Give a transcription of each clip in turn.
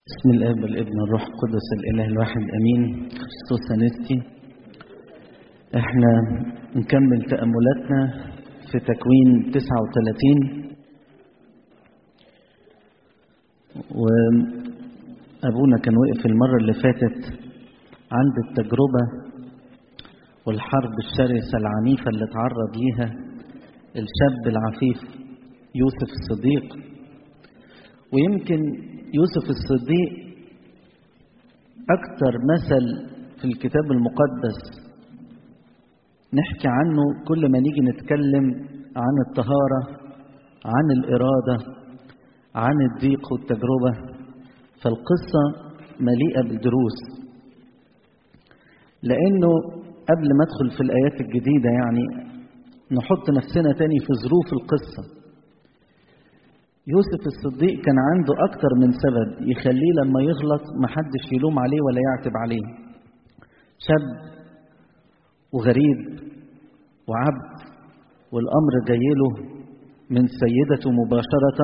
بسم الاب والابن والروح القدس الاله الواحد امين خريستوس انستي احنا نكمل تاملاتنا في تكوين 39 وابونا كان وقف المره اللي فاتت عند التجربه والحرب الشرسه العنيفه اللي تعرض ليها الشاب العفيف يوسف الصديق ويمكن يوسف الصديق أكثر مثل في الكتاب المقدس نحكي عنه كل ما نيجي نتكلم عن الطهارة عن الإرادة عن الضيق والتجربة فالقصة مليئة بالدروس لأنه قبل ما أدخل في الآيات الجديدة يعني نحط نفسنا تاني في ظروف القصة يوسف الصديق كان عنده أكتر من سبب يخليه لما يغلط محدش يلوم عليه ولا يعتب عليه شاب وغريب وعبد والأمر جايله من سيدته مباشرة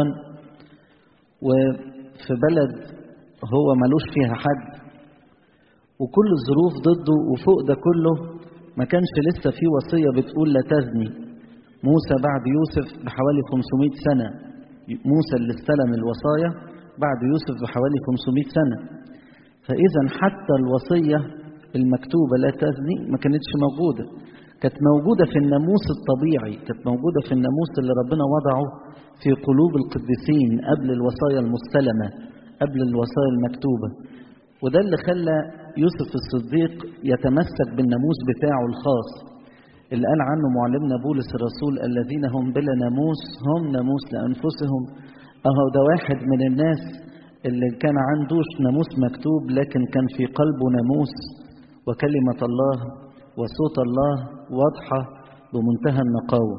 وفي بلد هو ملوش فيها حد وكل الظروف ضده وفوق ده كله ما كانش لسه في وصية بتقول لا تزني موسى بعد يوسف بحوالي 500 سنة موسى اللي استلم الوصايا بعد يوسف بحوالي 500 سنة فإذا حتى الوصية المكتوبة لا تزني ما كانتش موجودة كانت موجودة في الناموس الطبيعي كانت موجودة في الناموس اللي ربنا وضعه في قلوب القديسين قبل الوصايا المستلمة قبل الوصايا المكتوبة وده اللي خلى يوسف الصديق يتمسك بالناموس بتاعه الخاص اللي قال عنه معلمنا بولس الرسول الذين هم بلا ناموس هم ناموس لأنفسهم أهو ده واحد من الناس اللي كان عندوش ناموس مكتوب لكن كان في قلبه ناموس وكلمة الله وصوت الله واضحة بمنتهى النقاوة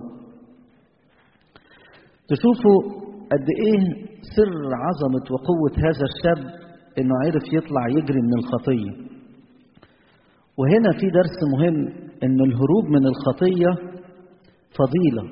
تشوفوا قد إيه سر عظمة وقوة هذا الشاب إنه عرف يطلع يجري من الخطية وهنا في درس مهم ان الهروب من الخطيه فضيله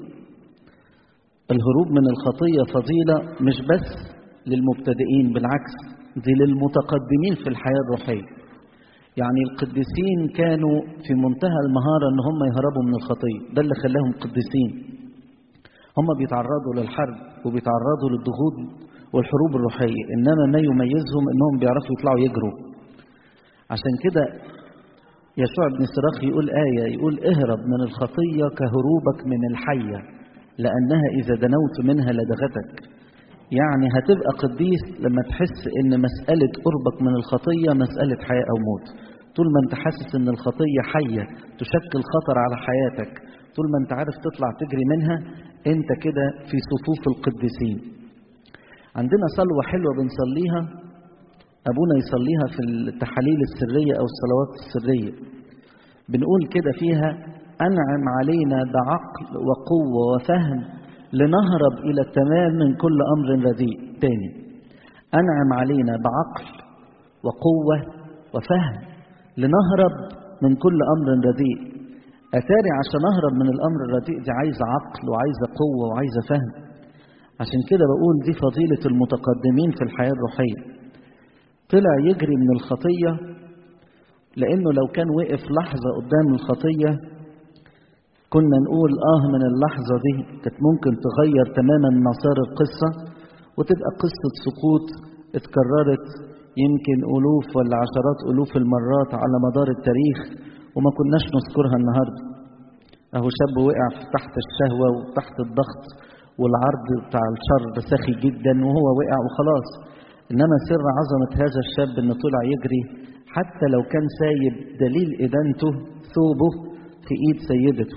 الهروب من الخطيه فضيله مش بس للمبتدئين بالعكس دي للمتقدمين في الحياه الروحيه يعني القديسين كانوا في منتهى المهاره ان هم يهربوا من الخطيه ده اللي خلاهم قديسين هم بيتعرضوا للحرب وبيتعرضوا للضغوط والحروب الروحيه انما ما يميزهم انهم بيعرفوا يطلعوا يجروا عشان كده يسوع بن صراخ يقول آية يقول اهرب من الخطية كهروبك من الحية لأنها إذا دنوت منها لدغتك يعني هتبقى قديس لما تحس إن مسألة قربك من الخطية مسألة حياة أو موت طول ما أنت حاسس إن الخطية حية تشكل خطر على حياتك طول ما أنت عارف تطلع تجري منها أنت كده في صفوف القديسين عندنا صلوة حلوة بنصليها أبونا يصليها في التحاليل السرية أو الصلوات السرية بنقول كده فيها أنعم علينا بعقل وقوة وفهم لنهرب إلى التمام من كل أمر رديء تاني أنعم علينا بعقل وقوة وفهم لنهرب من كل أمر رديء أتاري عشان أهرب من الأمر الرديء دي عايزة عقل وعايزة قوة وعايزة فهم عشان كده بقول دي فضيلة المتقدمين في الحياة الروحية طلع يجري من الخطية لأنه لو كان وقف لحظة قدام الخطية كنا نقول آه من اللحظة دي كانت ممكن تغير تماما مسار القصة وتبقى قصة سقوط اتكررت يمكن ألوف ولا عشرات ألوف المرات على مدار التاريخ وما كناش نذكرها النهاردة أهو شاب وقع تحت الشهوة وتحت الضغط والعرض بتاع الشر سخي جدا وهو وقع وخلاص إنما سر عظمة هذا الشاب إنه طلع يجري حتى لو كان سايب دليل إدانته ثوبه في إيد سيدته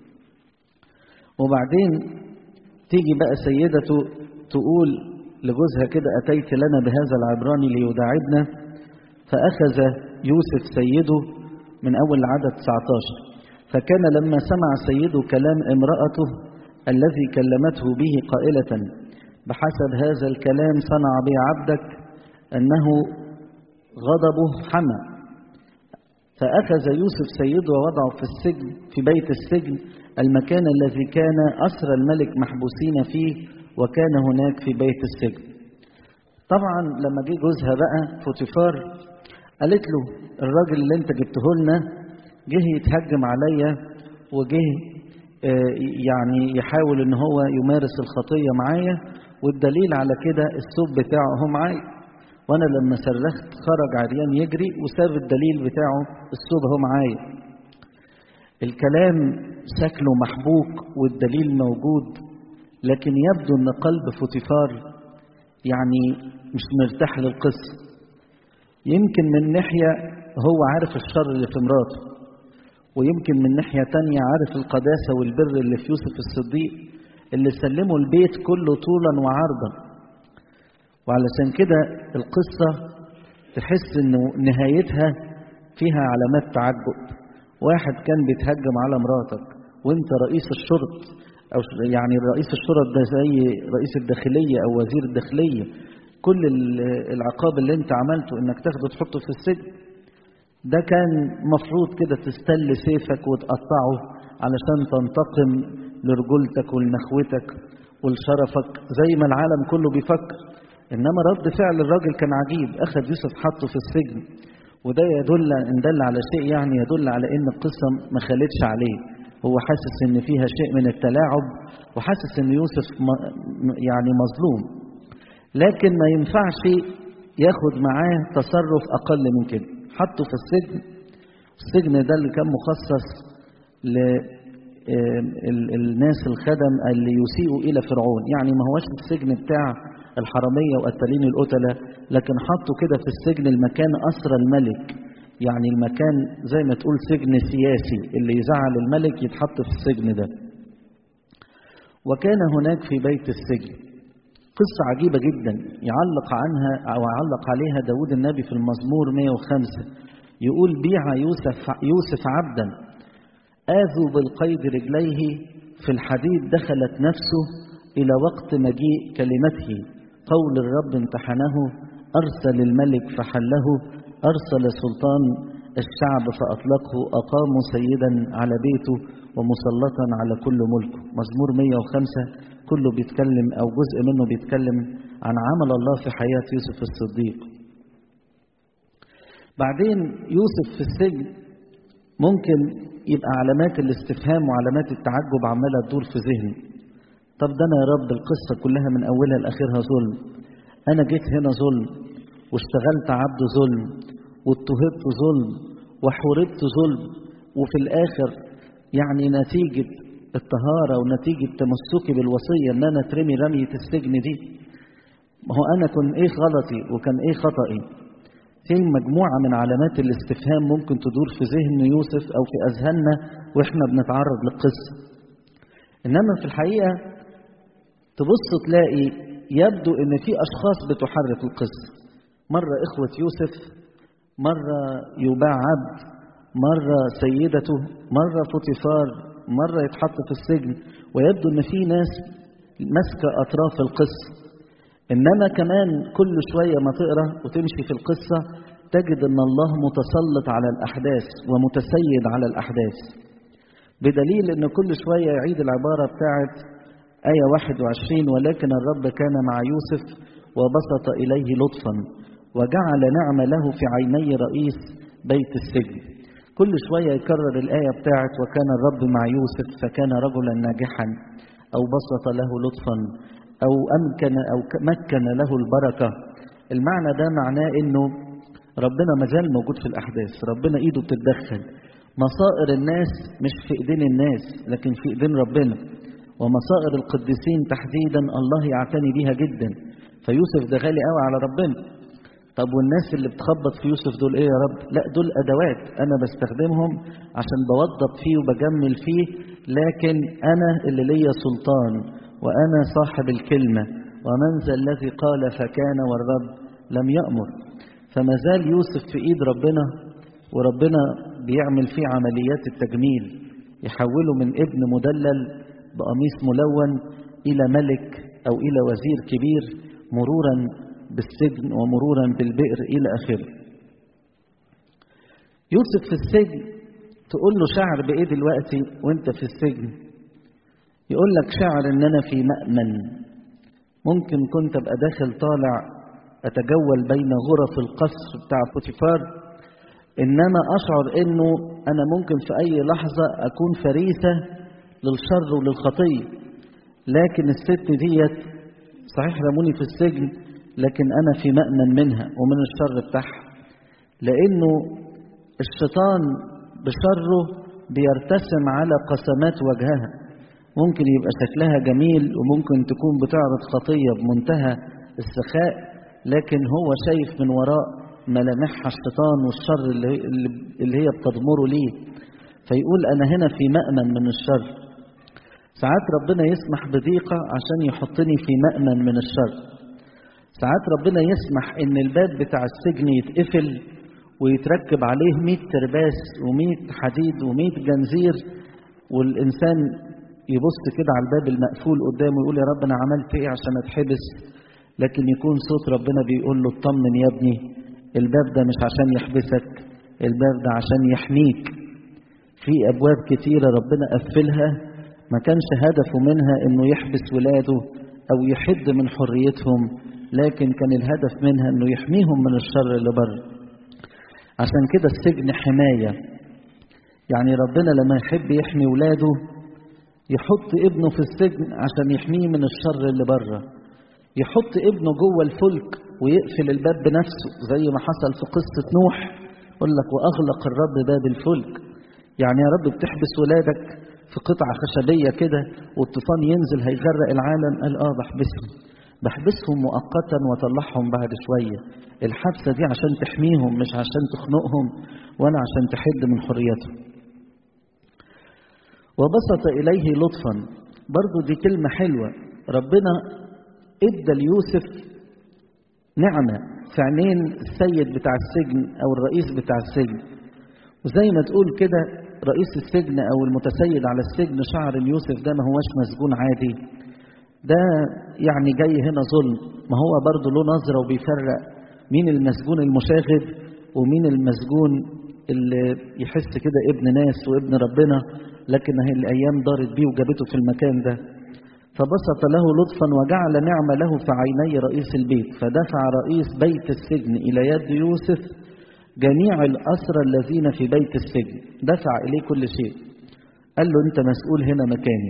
وبعدين تيجي بقى سيدته تقول لجوزها كده أتيت لنا بهذا العبراني ليداعبنا فأخذ يوسف سيده من أول العدد 19 فكان لما سمع سيده كلام امرأته الذي كلمته به قائلة بحسب هذا الكلام صنع بي عبدك أنه غضبه حمى فأخذ يوسف سيده ووضعه في السجن في بيت السجن المكان الذي كان أسر الملك محبوسين فيه وكان هناك في بيت السجن طبعا لما جه جوزها بقى فوتيفار قالت له الراجل اللي انت جبته لنا جه يتهجم عليا وجه يعني يحاول ان هو يمارس الخطيه معايا والدليل على كده الثوب بتاعه هو معايا وانا لما صرخت خرج عريان يجري وساب الدليل بتاعه الثوب هو معايا الكلام شكله محبوك والدليل موجود لكن يبدو ان قلب فوتيفار يعني مش مرتاح للقصه يمكن من ناحيه هو عارف الشر اللي في مراته ويمكن من ناحيه تانية عارف القداسه والبر اللي في يوسف الصديق اللي سلموا البيت كله طولا وعرضا وعلشان كده القصه تحس انه نهايتها فيها علامات تعجب واحد كان بيتهجم على مراتك وانت رئيس الشرط او يعني رئيس الشرط ده زي رئيس الداخليه او وزير الداخليه كل العقاب اللي انت عملته انك تاخده تحطه في السجن ده كان مفروض كده تستل سيفك وتقطعه علشان تنتقم لرجولتك ولنخوتك ولشرفك زي ما العالم كله بيفكر انما رد فعل الراجل كان عجيب اخذ يوسف حطه في السجن وده يدل ان دل على شيء يعني يدل على ان القصه ما خلتش عليه هو حاسس ان فيها شيء من التلاعب وحاسس ان يوسف يعني مظلوم لكن ما ينفعش ياخد معاه تصرف اقل من كده حطه في السجن السجن ده اللي كان مخصص للناس الخدم اللي يسيئوا الى فرعون يعني ما هوش السجن بتاع الحراميه وقتالين القتله لكن حطه كده في السجن المكان اسرى الملك يعني المكان زي ما تقول سجن سياسي اللي يزعل الملك يتحط في السجن ده وكان هناك في بيت السجن قصة عجيبة جدا يعلق عنها أو يعلق عليها داود النبي في المزمور 105 يقول بيع يوسف, يوسف عبدا آذوا بالقيد رجليه في الحديد دخلت نفسه إلى وقت مجيء كلمته قول الرب امتحنه أرسل الملك فحله أرسل سلطان الشعب فأطلقه أقاموا سيدا على بيته ومسلطا على كل ملكه مزمور 105 كله بيتكلم أو جزء منه بيتكلم عن عمل الله في حياة يوسف الصديق بعدين يوسف في السجن ممكن يبقى علامات الاستفهام وعلامات التعجب عمالة تدور في ذهني طب ده أنا يا رب القصة كلها من أولها لآخرها ظلم أنا جيت هنا ظلم واشتغلت عبد ظلم واضطهدت ظلم وحوربت ظلم وفي الآخر يعني نتيجة الطهارة ونتيجة تمسكي بالوصية إن أنا اترمي رمية السجن دي ما هو أنا كان إيه غلطي وكان إيه خطأي في مجموعة من علامات الاستفهام ممكن تدور في ذهن يوسف أو في أذهاننا وإحنا بنتعرض للقصة إنما في الحقيقة تبص تلاقي يبدو إن في أشخاص بتحرك القصة مرة إخوة يوسف مرة يباع عبد مرة سيدته مرة فوتيفار مرة يتحط في السجن ويبدو ان في ناس ماسكة اطراف القصة انما كمان كل شوية ما تقرأ وتمشي في القصة تجد ان الله متسلط على الاحداث ومتسيد على الاحداث بدليل ان كل شوية يعيد العبارة بتاعت آية 21 ولكن الرب كان مع يوسف وبسط إليه لطفا وجعل نعمة له في عيني رئيس بيت السجن كل شوية يكرر الآية بتاعت وكان الرب مع يوسف فكان رجلا ناجحا أو بسط له لطفا أو أمكن أو مكن له البركة المعنى ده معناه إنه ربنا مازال موجود في الأحداث ربنا إيده بتتدخل مصائر الناس مش في إيدين الناس لكن في إيدين ربنا ومصائر القديسين تحديدا الله يعتني بيها جدا فيوسف ده غالي قوي على ربنا طب والناس اللي بتخبط في يوسف دول ايه يا رب لا دول ادوات انا بستخدمهم عشان بوضب فيه وبجمل فيه لكن انا اللي ليا سلطان وانا صاحب الكلمه ومن ذا الذي قال فكان والرب لم يامر فما زال يوسف في ايد ربنا وربنا بيعمل فيه عمليات التجميل يحوله من ابن مدلل بقميص ملون الى ملك او الى وزير كبير مرورا بالسجن ومرورا بالبئر إلى آخره يوسف في السجن تقول له شعر بإيه دلوقتي وانت في السجن يقول لك شعر ان انا في مأمن ممكن كنت ابقى داخل طالع أتجول بين غرف القصر بتاع بوتيفار إنما أشعر إنه أنا ممكن في أي لحظة أكون فريسة للشر وللخطية لكن الست ديت صحيح رموني في السجن لكن أنا في مأمن منها ومن الشر بتاعها لأنه الشيطان بشره بيرتسم على قسمات وجهها ممكن يبقى شكلها جميل وممكن تكون بتعرض خطية بمنتهى السخاء لكن هو شايف من وراء ملامحها الشيطان والشر اللي, اللي هي بتضمره ليه فيقول أنا هنا في مأمن من الشر ساعات ربنا يسمح بضيقة عشان يحطني في مأمن من الشر ساعات ربنا يسمح ان الباب بتاع السجن يتقفل ويتركب عليه 100 ترباس و100 حديد و100 جنزير والإنسان يبص كده على الباب المقفول قدامه يقول يا رب أنا عملت إيه عشان أتحبس لكن يكون صوت ربنا بيقول له اطمن يا ابني الباب ده مش عشان يحبسك الباب ده عشان يحميك في أبواب كتيرة ربنا قفلها ما كانش هدفه منها إنه يحبس ولاده أو يحد من حريتهم لكن كان الهدف منها إنه يحميهم من الشر اللي بره عشان كده السجن حماية يعني ربنا لما يحب يحمي ولاده يحط ابنه في السجن عشان يحميه من الشر اللي بره يحط ابنه جوه الفلك ويقفل الباب بنفسه زي ما حصل في قصة نوح يقول لك وأغلق الرب باب الفلك يعني يا رب بتحبس ولادك في قطعة خشبية كده والطوفان ينزل هيغرق العالم قال اه بحبسهم بحبسهم مؤقتا واطلعهم بعد شوية الحبسة دي عشان تحميهم مش عشان تخنقهم ولا عشان تحد من حريتهم وبسط إليه لطفا برضو دي كلمة حلوة ربنا ادى ليوسف نعمة في عينين السيد بتاع السجن أو الرئيس بتاع السجن وزي ما تقول كده رئيس السجن أو المتسيد على السجن شعر ان يوسف ده ما هوش مسجون عادي ده يعني جاي هنا ظلم ما هو برضه له نظرة وبيفرق مين المسجون المشاغب ومين المسجون اللي يحس كده ابن ناس وابن ربنا لكن هي الأيام دارت بيه وجابته في المكان ده فبسط له لطفا وجعل نعمة له في عيني رئيس البيت فدفع رئيس بيت السجن إلى يد يوسف جميع الأسرى الذين في بيت السجن دفع إليه كل شيء قال له أنت مسؤول هنا مكاني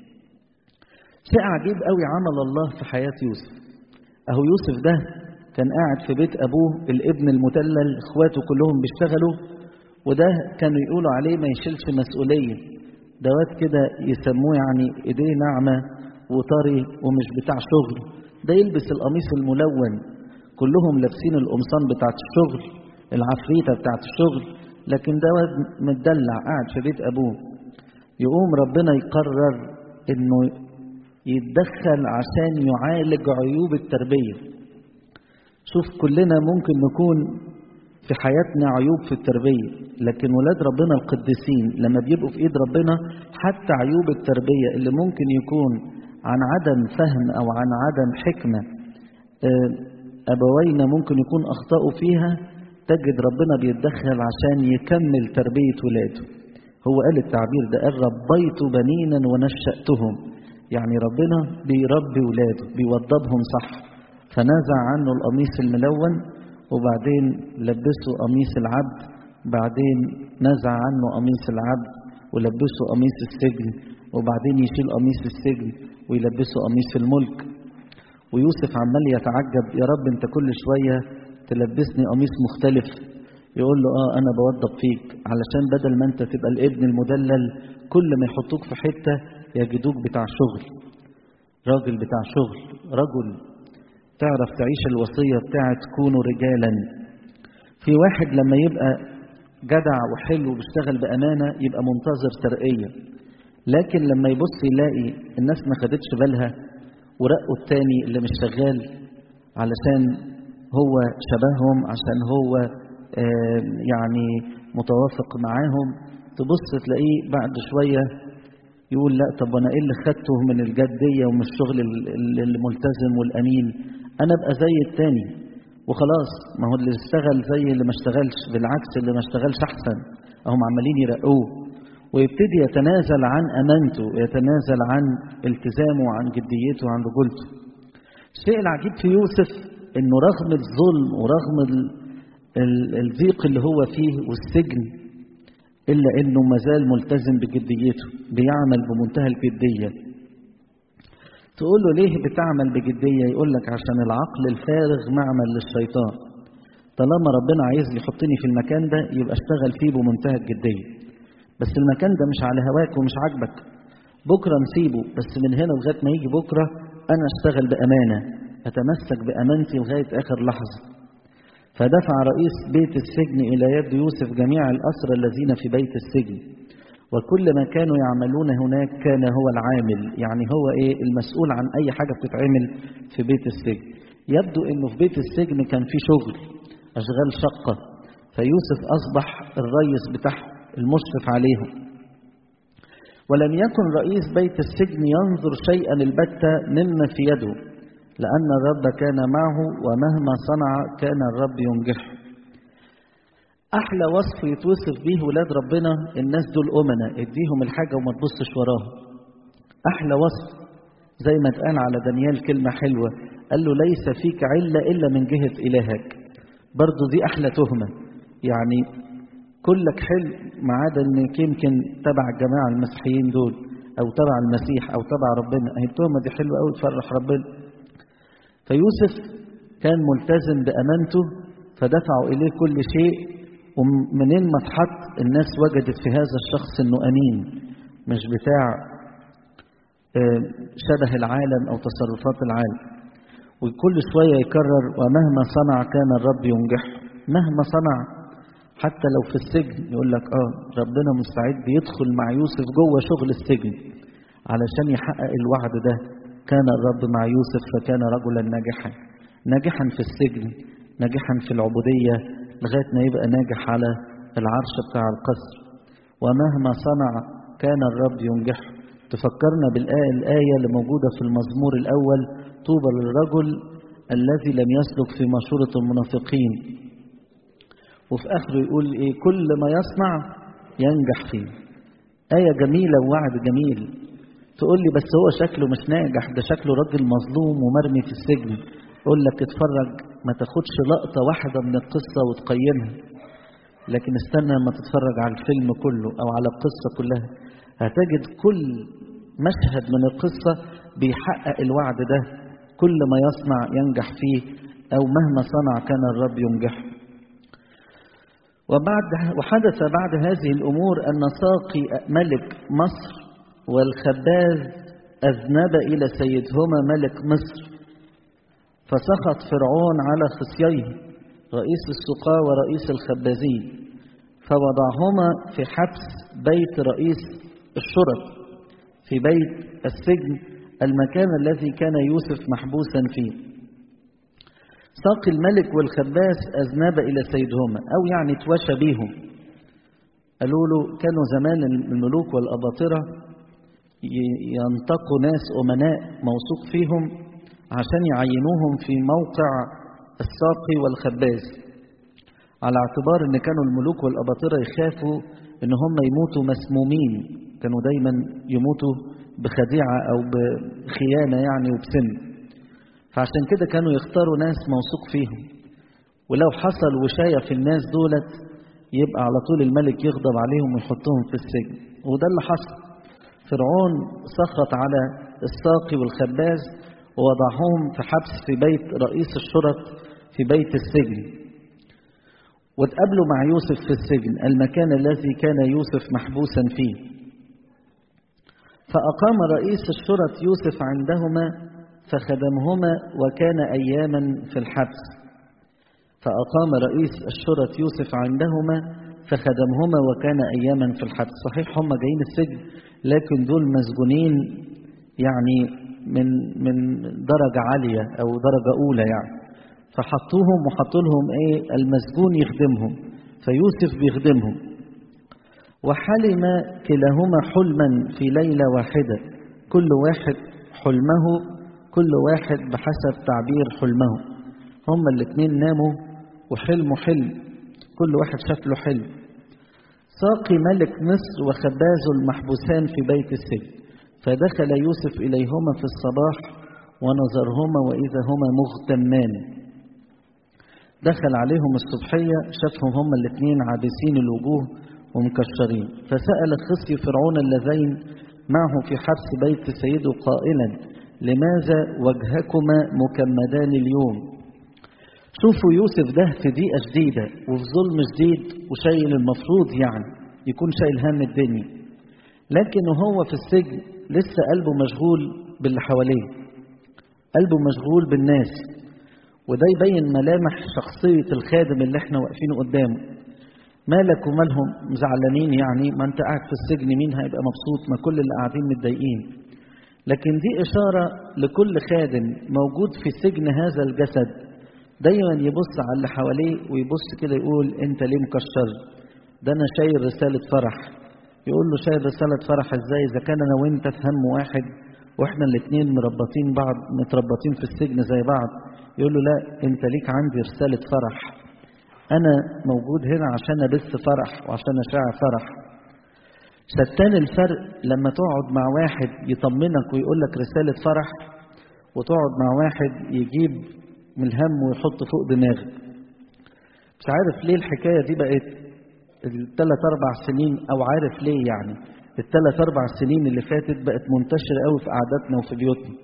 شيء عجيب قوي عمل الله في حياة يوسف أهو يوسف ده كان قاعد في بيت أبوه الابن المدلل إخواته كلهم بيشتغلوا وده كانوا يقولوا عليه ما يشيلش مسؤولية دوات كده يسموه يعني إيديه ناعمة وطري ومش بتاع شغل ده يلبس القميص الملون كلهم لابسين القمصان بتاعت الشغل العفريتة بتاعت الشغل لكن ده متدلع قاعد في بيت أبوه يقوم ربنا يقرر إنه يتدخل عشان يعالج عيوب التربية شوف كلنا ممكن نكون في حياتنا عيوب في التربية لكن ولاد ربنا القديسين لما بيبقوا في ايد ربنا حتى عيوب التربية اللي ممكن يكون عن عدم فهم او عن عدم حكمة ابوينا ممكن يكون اخطأوا فيها تجد ربنا بيتدخل عشان يكمل تربية ولاده هو قال التعبير ده قال ربيت بنينا ونشأتهم يعني ربنا بيربي ولاده بيوضبهم صح فنزع عنه القميص الملون وبعدين لبسه قميص العبد بعدين نزع عنه قميص العبد ولبسه قميص السجن وبعدين يشيل قميص السجن ويلبسه قميص الملك ويوسف عمال يتعجب يا رب انت كل شوية تلبسني قميص مختلف يقول له اه انا بوضب فيك علشان بدل ما انت تبقى الابن المدلل كل ما يحطوك في حتة يجدوك بتاع شغل راجل بتاع شغل رجل تعرف تعيش الوصية بتاعت كونوا رجالا في واحد لما يبقى جدع وحلو وبيشتغل بأمانة يبقى منتظر ترقية لكن لما يبص يلاقي الناس ما خدتش بالها ورقوا التاني اللي مش شغال علشان هو شبههم عشان هو آه يعني متوافق معاهم تبص تلاقيه بعد شوية يقول لا طب وانا ايه اللي خدته من الجدية ومن الشغل الملتزم والامين انا ابقى زي التاني وخلاص ما هو اللي اشتغل زي اللي ما اشتغلش بالعكس اللي ما اشتغلش احسن هم عمالين يرقوه ويبتدي يتنازل عن امانته ويتنازل عن التزامه وعن جديته وعن رجولته الشيء العجيب في يوسف انه رغم الظلم ورغم الضيق اللي هو فيه والسجن الا انه مازال ملتزم بجديته بيعمل بمنتهى الجديه تقول له ليه بتعمل بجديه يقول لك عشان العقل الفارغ معمل للشيطان طالما ربنا عايز يحطني في المكان ده يبقى اشتغل فيه بمنتهى الجديه بس المكان ده مش على هواك ومش عاجبك بكره نسيبه بس من هنا لغايه ما يجي بكره انا اشتغل بامانه اتمسك بامانتي لغايه اخر لحظه فدفع رئيس بيت السجن الى يد يوسف جميع الاسرى الذين في بيت السجن وكل ما كانوا يعملون هناك كان هو العامل يعني هو ايه المسؤول عن اي حاجه بتتعمل في بيت السجن يبدو انه في بيت السجن كان في شغل اشغال شقه فيوسف اصبح الريس بتاعهم المشرف عليهم ولم يكن رئيس بيت السجن ينظر شيئا البتة مما في يده لأن الرب كان معه ومهما صنع كان الرب ينجحه أحلى وصف يتوصف به ولاد ربنا الناس دول أمنا اديهم الحاجة وما تبصش وراها أحلى وصف زي ما اتقال على دانيال كلمة حلوة قال له ليس فيك علة إلا من جهة إلهك برضو دي أحلى تهمة يعني كلك حلو ما عدا انك يمكن تبع الجماعه المسيحيين دول او تبع المسيح او تبع ربنا اهي التهمه دي حلوه قوي تفرح ربنا فيوسف كان ملتزم بامانته فدفعوا اليه كل شيء ومنين ما اتحط الناس وجدت في هذا الشخص انه امين مش بتاع شبه العالم او تصرفات العالم وكل شويه يكرر ومهما صنع كان الرب ينجحه مهما صنع حتى لو في السجن يقول لك اه ربنا مستعد يدخل مع يوسف جوه شغل السجن علشان يحقق الوعد ده كان الرب مع يوسف فكان رجلا ناجحا ناجحا في السجن ناجحا في العبودية لغاية ما يبقى ناجح على العرش بتاع القصر ومهما صنع كان الرب ينجحه تفكرنا بالآية الآية اللي موجودة في المزمور الأول طوبى للرجل الذي لم يسلك في مشورة المنافقين وفي آخره يقول إيه كل ما يصنع ينجح فيه آية جميلة ووعد جميل تقول لي بس هو شكله مش ناجح ده شكله راجل مظلوم ومرمي في السجن يقول لك اتفرج ما تاخدش لقطة واحدة من القصة وتقيمها لكن استنى لما تتفرج على الفيلم كله أو على القصة كلها هتجد كل مشهد من القصة بيحقق الوعد ده كل ما يصنع ينجح فيه أو مهما صنع كان الرب ينجحه وبعد وحدث بعد هذه الأمور أن ساقي ملك مصر والخباز أذنب إلى سيدهما ملك مصر فسخط فرعون على خصييه رئيس السقاة ورئيس الخبازين فوضعهما في حبس بيت رئيس الشرط في بيت السجن المكان الذي كان يوسف محبوسا فيه ساقي الملك والخباز أذنب إلى سيدهما أو يعني توشى بيهم قالوا له كانوا زمان الملوك والأباطرة ينتقوا ناس أمناء موثوق فيهم عشان يعينوهم في موقع الساقي والخباز على اعتبار ان كانوا الملوك والأباطرة يخافوا ان هم يموتوا مسمومين كانوا دايما يموتوا بخديعة أو بخيانة يعني وبسن فعشان كده كانوا يختاروا ناس موثوق فيهم ولو حصل وشاية في الناس دولت يبقى على طول الملك يغضب عليهم ويحطهم في السجن وده اللي حصل فرعون سخط على الساقي والخباز ووضعهم في حبس في بيت رئيس الشرط في بيت السجن واتقابلوا مع يوسف في السجن المكان الذي كان يوسف محبوسا فيه فأقام رئيس الشرط يوسف عندهما فخدمهما وكان أياما في الحبس فأقام رئيس الشرط يوسف عندهما فخدمهما وكان أياما في الحبس صحيح هم جايين السجن لكن دول مسجونين يعني من من درجة عالية أو درجة أولى يعني فحطوهم وحطوا لهم إيه المسجون يخدمهم فيوسف بيخدمهم وحلم كلاهما حلما في ليلة واحدة كل واحد حلمه كل واحد بحسب تعبير حلمه هما الاثنين ناموا وحلموا حلم كل واحد شكله حلم ساقي ملك مصر وخباز المحبوسان في بيت السجن فدخل يوسف إليهما في الصباح ونظرهما وإذا هما مغتمان دخل عليهم الصبحية شافهم هما الاثنين عابسين الوجوه ومكشرين فسأل خصي فرعون اللذين معه في حبس بيت سيده قائلا لماذا وجهكما مكمدان اليوم شوفوا يوسف ده في ضيقة شديدة وفي ظلم شديد وشايل المفروض يعني يكون شايل هم الدنيا لكن وهو في السجن لسه قلبه مشغول باللي حواليه قلبه مشغول بالناس وده يبين ملامح شخصية الخادم اللي احنا واقفين قدامه مالك ومالهم زعلانين يعني ما انت قاعد في السجن مين هيبقى مبسوط ما كل اللي قاعدين متضايقين لكن دي إشارة لكل خادم موجود في سجن هذا الجسد دايما يبص على اللي حواليه ويبص كده يقول انت ليه مكشر ده انا شايل رسالة فرح يقول له شايل رسالة فرح ازاي اذا كان انا وانت في هم واحد واحنا الاثنين مربطين بعض متربطين في السجن زي بعض يقول له لا انت ليك عندي رسالة فرح انا موجود هنا عشان ابث فرح وعشان اشاع فرح شتان الفرق لما تقعد مع واحد يطمنك ويقول لك رسالة فرح وتقعد مع واحد يجيب من الهم ويحط فوق دماغك مش عارف ليه الحكاية دي بقت الثلاث أربع سنين أو عارف ليه يعني الثلاث أربع سنين اللي فاتت بقت منتشرة قوي في قعداتنا وفي بيوتنا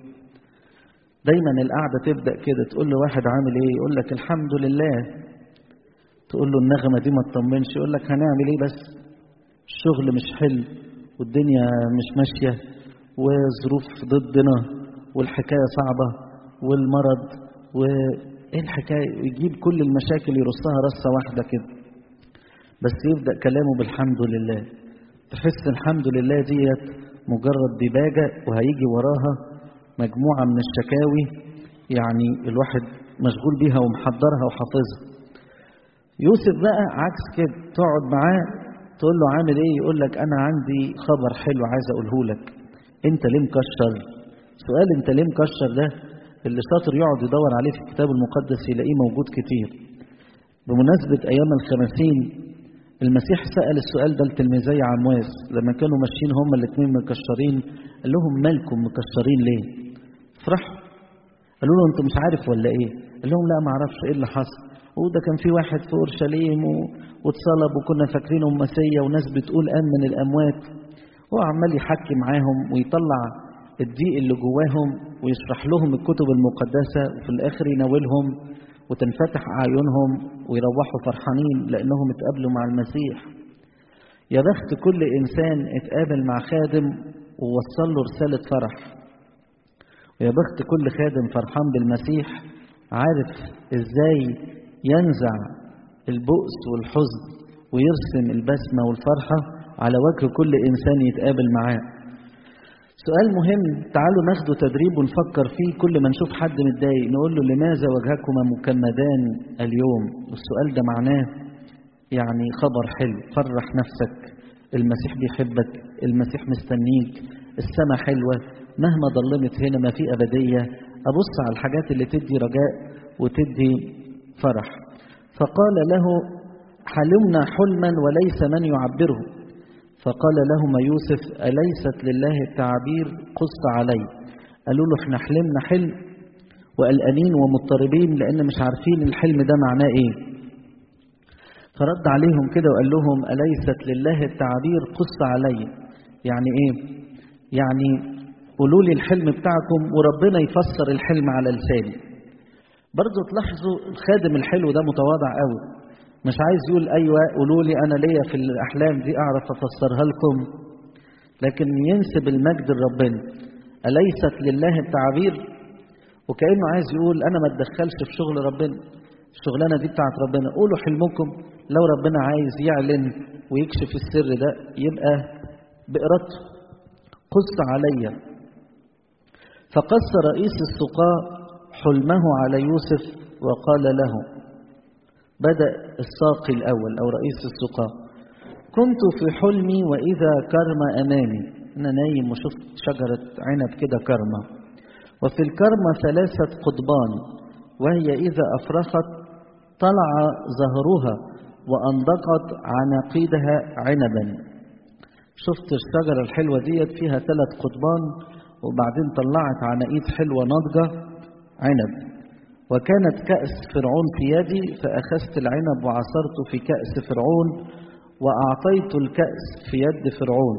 دايما القعدة تبدأ كده تقول له واحد عامل ايه يقول لك الحمد لله تقول له النغمة دي ما تطمنش يقول لك هنعمل ايه بس الشغل مش حلو والدنيا مش ماشية وظروف ضدنا والحكاية صعبة والمرض وايه الحكاية يجيب كل المشاكل يرصها رصة واحدة كده بس يبدأ كلامه بالحمد لله تحس الحمد لله ديت مجرد ديباجة وهيجي وراها مجموعة من الشكاوي يعني الواحد مشغول بيها ومحضرها وحافظها يوسف بقى عكس كده تقعد معاه تقول له عامل ايه يقول لك انا عندي خبر حلو عايز اقوله لك انت ليه مكشر سؤال انت ليه مكشر ده اللي شاطر يقعد يدور عليه في الكتاب المقدس يلاقيه موجود كتير بمناسبة ايام الخمسين المسيح سأل السؤال ده لتلميذي عمواس لما كانوا ماشيين هما الاثنين مكشرين قال لهم مالكم مكشرين ليه فرحوا قالوا له انت مش عارف ولا ايه قال لهم لا ما اعرفش ايه اللي حصل وده كان في واحد في اورشليم و... واتصلب وكنا فاكرينه مسيا وناس بتقول قام من الاموات هو عمال يحكي معاهم ويطلع الضيق اللي جواهم ويشرح لهم الكتب المقدسه وفي الاخر يناولهم وتنفتح اعينهم ويروحوا فرحانين لانهم اتقابلوا مع المسيح يا بخت كل انسان اتقابل مع خادم ووصل له رساله فرح ويا بخت كل خادم فرحان بالمسيح عارف ازاي ينزع البؤس والحزن ويرسم البسمة والفرحة على وجه كل إنسان يتقابل معاه سؤال مهم تعالوا ناخده تدريب ونفكر فيه كل ما نشوف حد متضايق نقول له لماذا وجهكما مكمدان اليوم والسؤال ده معناه يعني خبر حلو فرح نفسك المسيح بيحبك المسيح مستنيك السماء حلوة مهما ضلمت هنا ما في أبدية أبص على الحاجات اللي تدي رجاء وتدي فرح فقال له حلمنا حلما وليس من يعبره فقال لهما يوسف أليست لله التعبير قص علي قالوا له احنا حلمنا حلم وقلقانين ومضطربين لأن مش عارفين الحلم ده معناه ايه فرد عليهم كده وقال لهم أليست لله التعبير قص علي يعني ايه يعني قولوا لي الحلم بتاعكم وربنا يفسر الحلم على لساني برضو تلاحظوا الخادم الحلو ده متواضع قوي مش عايز يقول ايوه قولوا لي انا ليا في الاحلام دي اعرف افسرها لكم لكن ينسب المجد لربنا اليست لله التعبير وكانه عايز يقول انا ما اتدخلش في شغل ربنا الشغلانه دي بتاعت ربنا قولوا حلمكم لو ربنا عايز يعلن ويكشف السر ده يبقى بإرادته قص عليا فقص رئيس السقاء حلمه على يوسف وقال له بدأ الساقي الأول أو رئيس السقاء كنت في حلمي وإذا كرم أمامي أنا نايم وشفت شجرة عنب كده كرمة وفي الكرمة ثلاثة قضبان وهي إذا أفرخت طلع زهرها وأنضقت عناقيدها عنبا شفت الشجرة الحلوة ديت فيها ثلاث قضبان وبعدين طلعت عناقيد حلوة ناضجة عنب وكانت كأس فرعون في يدي فأخذت العنب وعصرت في كأس فرعون وأعطيت الكأس في يد فرعون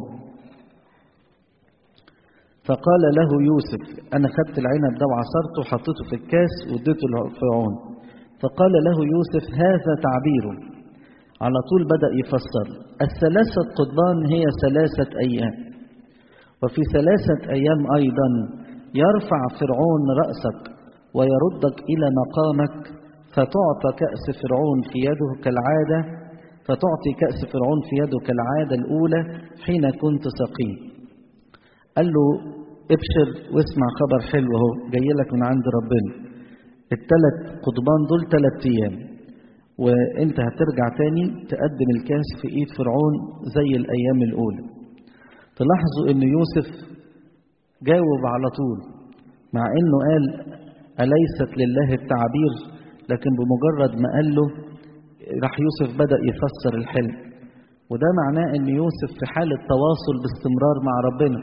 فقال له يوسف أنا خدت العنب ده وعصرته وحطيته في الكاس واديته لفرعون فقال له يوسف هذا تعبيره على طول بدأ يفسر الثلاثة قضبان هي ثلاثة أيام وفي ثلاثة أيام أيضا يرفع فرعون رأسك ويردك إلى مقامك فتعطى كأس فرعون في يده كالعادة فتعطي كأس فرعون في يده كالعادة الأولى حين كنت سقيم قال له ابشر واسمع خبر حلو اهو جاي لك من عند ربنا الثلاث قضبان دول ثلاث ايام وانت هترجع تاني تقدم الكاس في ايد فرعون زي الايام الاولى تلاحظوا ان يوسف جاوب على طول مع انه قال اليست لله التعبير لكن بمجرد ما قال له راح يوسف بدا يفسر الحلم وده معناه ان يوسف في حاله تواصل باستمرار مع ربنا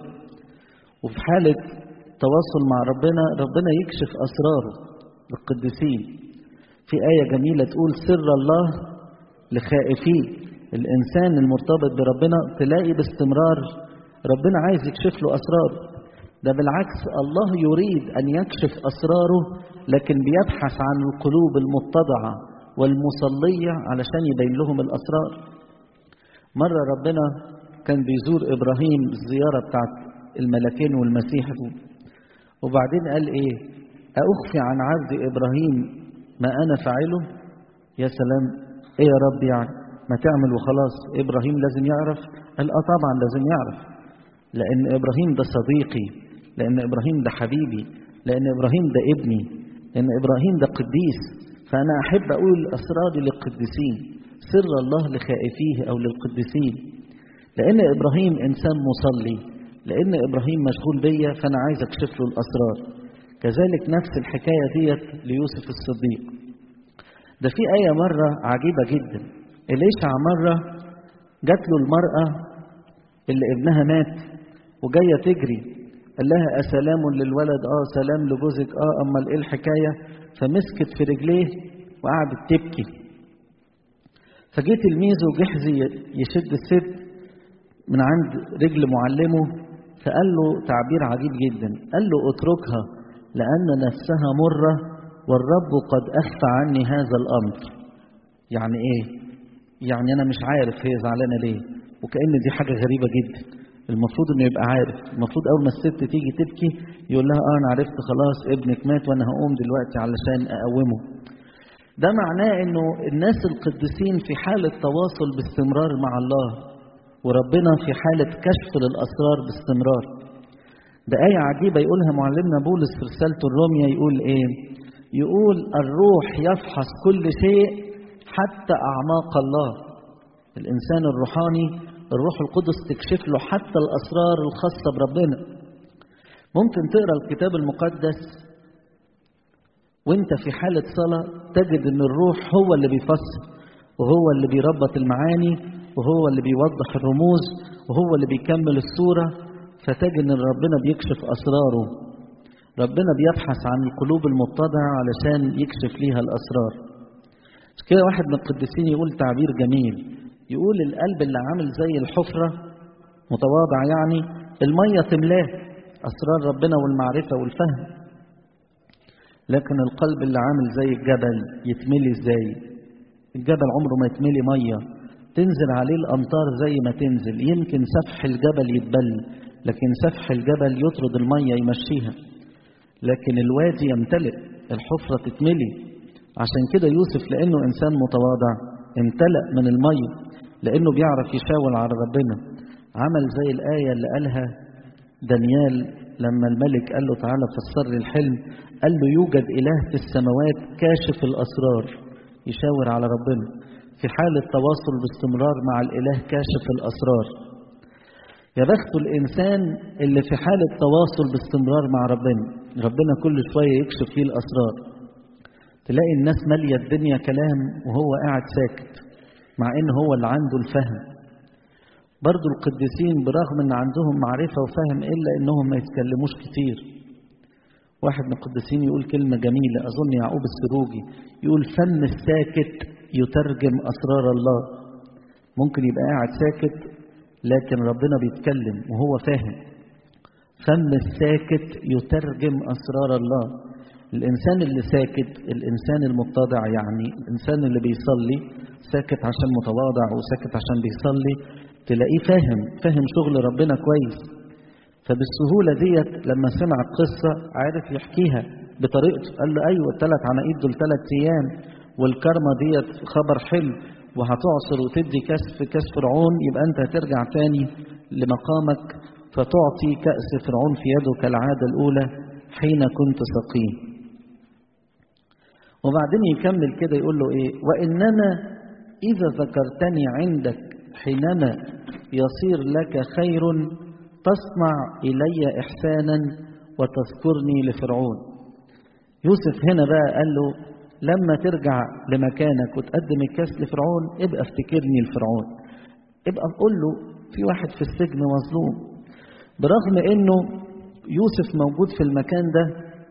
وفي حالة تواصل مع ربنا ربنا يكشف أسراره للقديسين في آية جميلة تقول سر الله لخائفيه الإنسان المرتبط بربنا تلاقي باستمرار ربنا عايز يكشف له أسراره ده بالعكس الله يريد أن يكشف أسراره لكن بيبحث عن القلوب المتضعة والمصلية علشان يبين لهم الأسرار مرة ربنا كان بيزور إبراهيم الزيارة بتاعت الملكين والمسيح وبعدين قال ايه أخفي عن عبد إبراهيم ما أنا فاعله يا سلام ايه يا رب يعني ما تعمل وخلاص إبراهيم لازم يعرف قال اه طبعا لازم يعرف لأن إبراهيم ده صديقي لأن إبراهيم ده حبيبي لأن إبراهيم ده ابني لأن إبراهيم ده قديس فأنا أحب أقول أسراري للقديسين سر الله لخائفيه أو للقديسين لأن إبراهيم إنسان مصلي لأن إبراهيم مشغول بيا فأنا عايز أكشف له الأسرار كذلك نفس الحكاية ديت ليوسف الصديق ده في آية مرة عجيبة جدا إليشع مرة جات له المرأة اللي ابنها مات وجاية تجري قال لها أسلام للولد آه سلام لجوزك آه أما إيه الحكاية فمسكت في رجليه وقعدت تبكي فجه تلميذه جحزي يشد الست من عند رجل معلمه فقال له تعبير عجيب جدا قال له اتركها لأن نفسها مرة والرب قد أخفى عني هذا الأمر يعني إيه؟ يعني أنا مش عارف هي زعلانة ليه وكأن دي حاجة غريبة جدا المفروض إنه يبقى عارف المفروض أول ما الست تيجي تبكي يقول لها آه أنا عرفت خلاص ابنك مات وأنا هقوم دلوقتي علشان أقومه ده معناه إنه الناس القديسين في حالة تواصل باستمرار مع الله وربنا في حالة كشف للأسرار باستمرار ده آية عجيبة يقولها معلمنا بولس في رسالته الرومية يقول إيه يقول الروح يفحص كل شيء حتى أعماق الله الإنسان الروحاني الروح القدس تكشف له حتى الأسرار الخاصة بربنا ممكن تقرأ الكتاب المقدس وانت في حالة صلاة تجد ان الروح هو اللي بيفسر وهو اللي بيربط المعاني وهو اللي بيوضح الرموز وهو اللي بيكمل الصورة فتجد ان ربنا بيكشف أسراره ربنا بيبحث عن القلوب المتضعة علشان يكشف ليها الأسرار كده واحد من القديسين يقول تعبير جميل يقول القلب اللي عامل زي الحفرة متواضع يعني المية تملاه أسرار ربنا والمعرفة والفهم لكن القلب اللي عامل زي الجبل يتملي ازاي الجبل عمره ما يتملي مية تنزل عليه الأمطار زي ما تنزل يمكن سفح الجبل يتبل لكن سفح الجبل يطرد المية يمشيها لكن الوادي يمتلئ الحفرة تتملي عشان كده يوسف لأنه إنسان متواضع امتلأ من المية لأنه بيعرف يشاور على ربنا عمل زي الآية اللي قالها دانيال لما الملك قال له تعالى فسر لي الحلم قال له يوجد إله في السماوات كاشف الأسرار يشاور على ربنا في حالة تواصل باستمرار مع الإله كاشف الأسرار يا بخت الإنسان اللي في حالة تواصل باستمرار مع ربنا ربنا كل شوية يكشف فيه الأسرار تلاقي الناس مالية الدنيا كلام وهو قاعد ساكت مع إن هو اللي عنده الفهم برضو القديسين برغم ان عندهم معرفة وفهم إلا إنهم ما يتكلموش كتير واحد من القديسين يقول كلمة جميلة أظن يعقوب السروجي يقول فم الساكت يترجم أسرار الله ممكن يبقى قاعد ساكت لكن ربنا بيتكلم وهو فاهم فم الساكت يترجم أسرار الله الإنسان اللي ساكت الإنسان المتضع يعني الإنسان اللي بيصلي ساكت عشان متواضع وساكت عشان بيصلي تلاقيه فاهم فاهم شغل ربنا كويس فبالسهولة ديت لما سمع القصة عارف يحكيها بطريقته قال له أيوة الثلاث عناقيد دول ثلاث أيام والكرمة ديت خبر حلو وهتعصر وتدي كاس في كاس فرعون يبقى أنت هترجع تاني لمقامك فتعطي كأس فرعون في يده كالعادة الأولى حين كنت سقيم وبعدين يكمل كده يقول له إيه وإنما إذا ذكرتني عندك حينما يصير لك خير تصنع إلي إحسانا وتذكرني لفرعون يوسف هنا بقى قال له لما ترجع لمكانك وتقدم الكاس لفرعون ابقى افتكرني لفرعون ابقى قول له في واحد في السجن مظلوم برغم انه يوسف موجود في المكان ده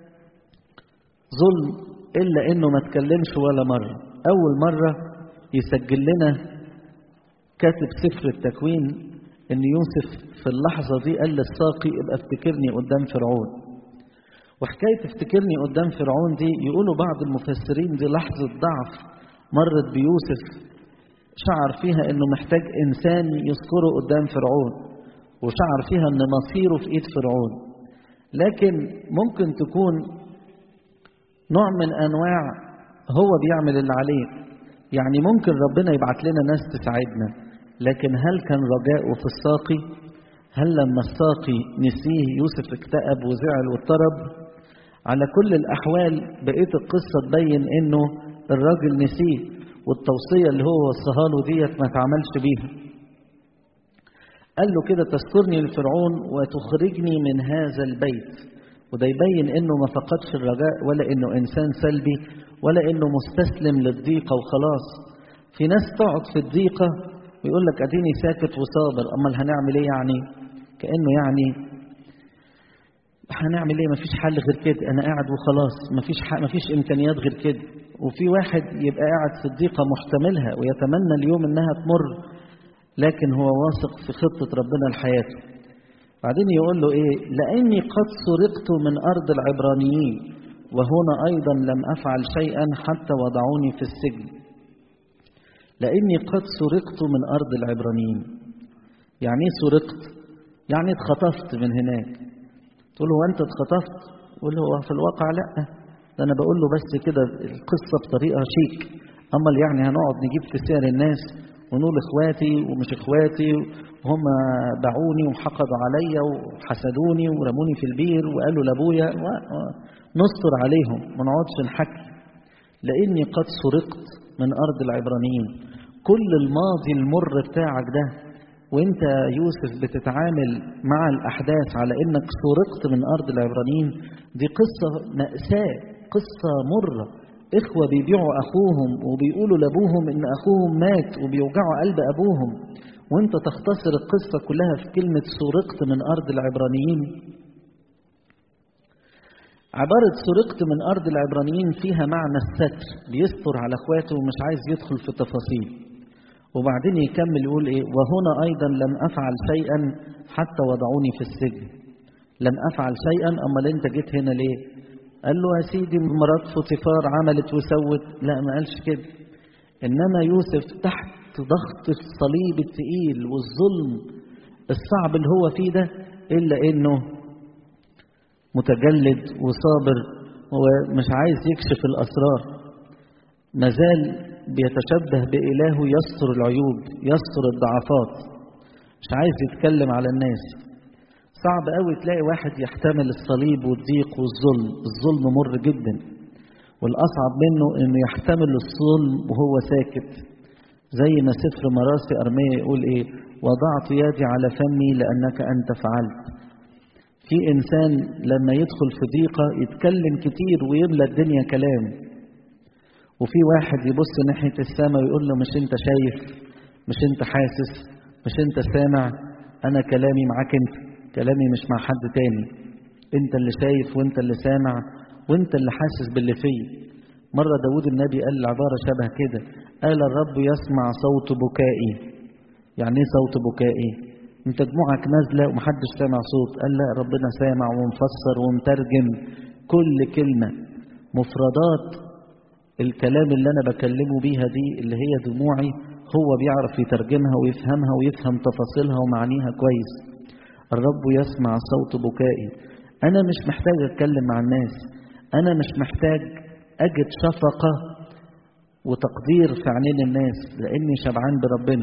ظلم الا انه ما تكلمش ولا مره اول مره يسجل لنا كاتب سفر التكوين ان يوسف في اللحظه دي قال للساقي ابقى افتكرني قدام فرعون وحكايه افتكرني قدام فرعون دي يقولوا بعض المفسرين دي لحظه ضعف مرت بيوسف شعر فيها انه محتاج انسان يذكره قدام فرعون وشعر فيها ان مصيره في ايد فرعون لكن ممكن تكون نوع من انواع هو بيعمل اللي عليه يعني ممكن ربنا يبعت لنا ناس تساعدنا لكن هل كان رجاؤه في الساقي هل لما الساقي نسيه يوسف اكتئب وزعل واضطرب على كل الأحوال بقية القصة تبين إنه الراجل نسيه والتوصية اللي هو وصاها له ديت ما تعملش بيها قال له كده تذكرني لفرعون وتخرجني من هذا البيت وده يبين انه ما فقدش الرجاء ولا انه انسان سلبي ولا انه مستسلم للضيقه وخلاص في ناس تقعد في الضيقه ويقول لك اديني ساكت وصابر امال هنعمل ايه يعني كانه يعني هنعمل ايه مفيش حل غير كده انا قاعد وخلاص مفيش حق مفيش امكانيات غير كده وفي واحد يبقى قاعد في الضيقه محتملها ويتمنى اليوم انها تمر لكن هو واثق في خطه ربنا لحياته بعدين يقول له ايه لاني قد سرقت من ارض العبرانيين وهنا ايضا لم افعل شيئا حتى وضعوني في السجن لاني قد سرقت من ارض العبرانيين يعني ايه سرقت يعني اتخطفت من هناك تقول له هو انت اتخطفت يقول له هو في الواقع لا ده انا بقول له بس كده القصه بطريقه شيك امال يعني هنقعد نجيب في سير الناس ونقول اخواتي ومش اخواتي وهم باعوني وحقدوا عليا وحسدوني ورموني في البير وقالوا لابويا نستر عليهم ما نقعدش نحكي لاني قد سرقت من ارض العبرانيين كل الماضي المر بتاعك ده وانت يوسف بتتعامل مع الاحداث على انك سرقت من ارض العبرانيين دي قصه ماساه قصه مره اخوه بيبيعوا اخوهم وبيقولوا لابوهم ان اخوهم مات وبيوجعوا قلب ابوهم وانت تختصر القصه كلها في كلمه سرقت من ارض العبرانيين عبارة سرقت من أرض العبرانيين فيها معنى الستر بيستر على اخواته ومش عايز يدخل في تفاصيل وبعدين يكمل يقول ايه وهنا ايضا لم افعل شيئا حتى وضعوني في السجن لم افعل شيئا امال انت جيت هنا ليه قال له يا سيدي مرات فوتيفار عملت وسوت لا ما قالش كده انما يوسف تحت ضغط الصليب الثقيل والظلم الصعب اللي هو فيه ده الا انه متجلد وصابر ومش عايز يكشف الاسرار مازال بيتشبه بإلهه يستر العيوب يستر الضعفات مش عايز يتكلم على الناس صعب قوي تلاقي واحد يحتمل الصليب والضيق والظلم الظلم مر جدا والأصعب منه إنه يحتمل الظلم وهو ساكت زي ما سفر مراسي أرمية يقول إيه وضعت يدي على فمي لأنك أنت فعلت في إنسان لما يدخل في ضيقة يتكلم كتير ويملى الدنيا كلام وفي واحد يبص ناحية السماء ويقول له مش انت شايف مش انت حاسس مش انت سامع انا كلامي معاك انت كلامي مش مع حد تاني انت اللي شايف وانت اللي سامع وانت اللي حاسس باللي فيه مرة داود النبي قال عبارة شبه كده قال الرب يسمع صوت بكائي يعني ايه صوت بكائي انت دموعك نازلة ومحدش سامع صوت قال لا ربنا سامع ومفسر ومترجم كل كلمة مفردات الكلام اللي انا بكلمه بيها دي اللي هي دموعي هو بيعرف يترجمها ويفهمها ويفهم تفاصيلها ومعانيها كويس الرب يسمع صوت بكائي انا مش محتاج اتكلم مع الناس انا مش محتاج اجد شفقة وتقدير في عينين الناس لاني شبعان بربنا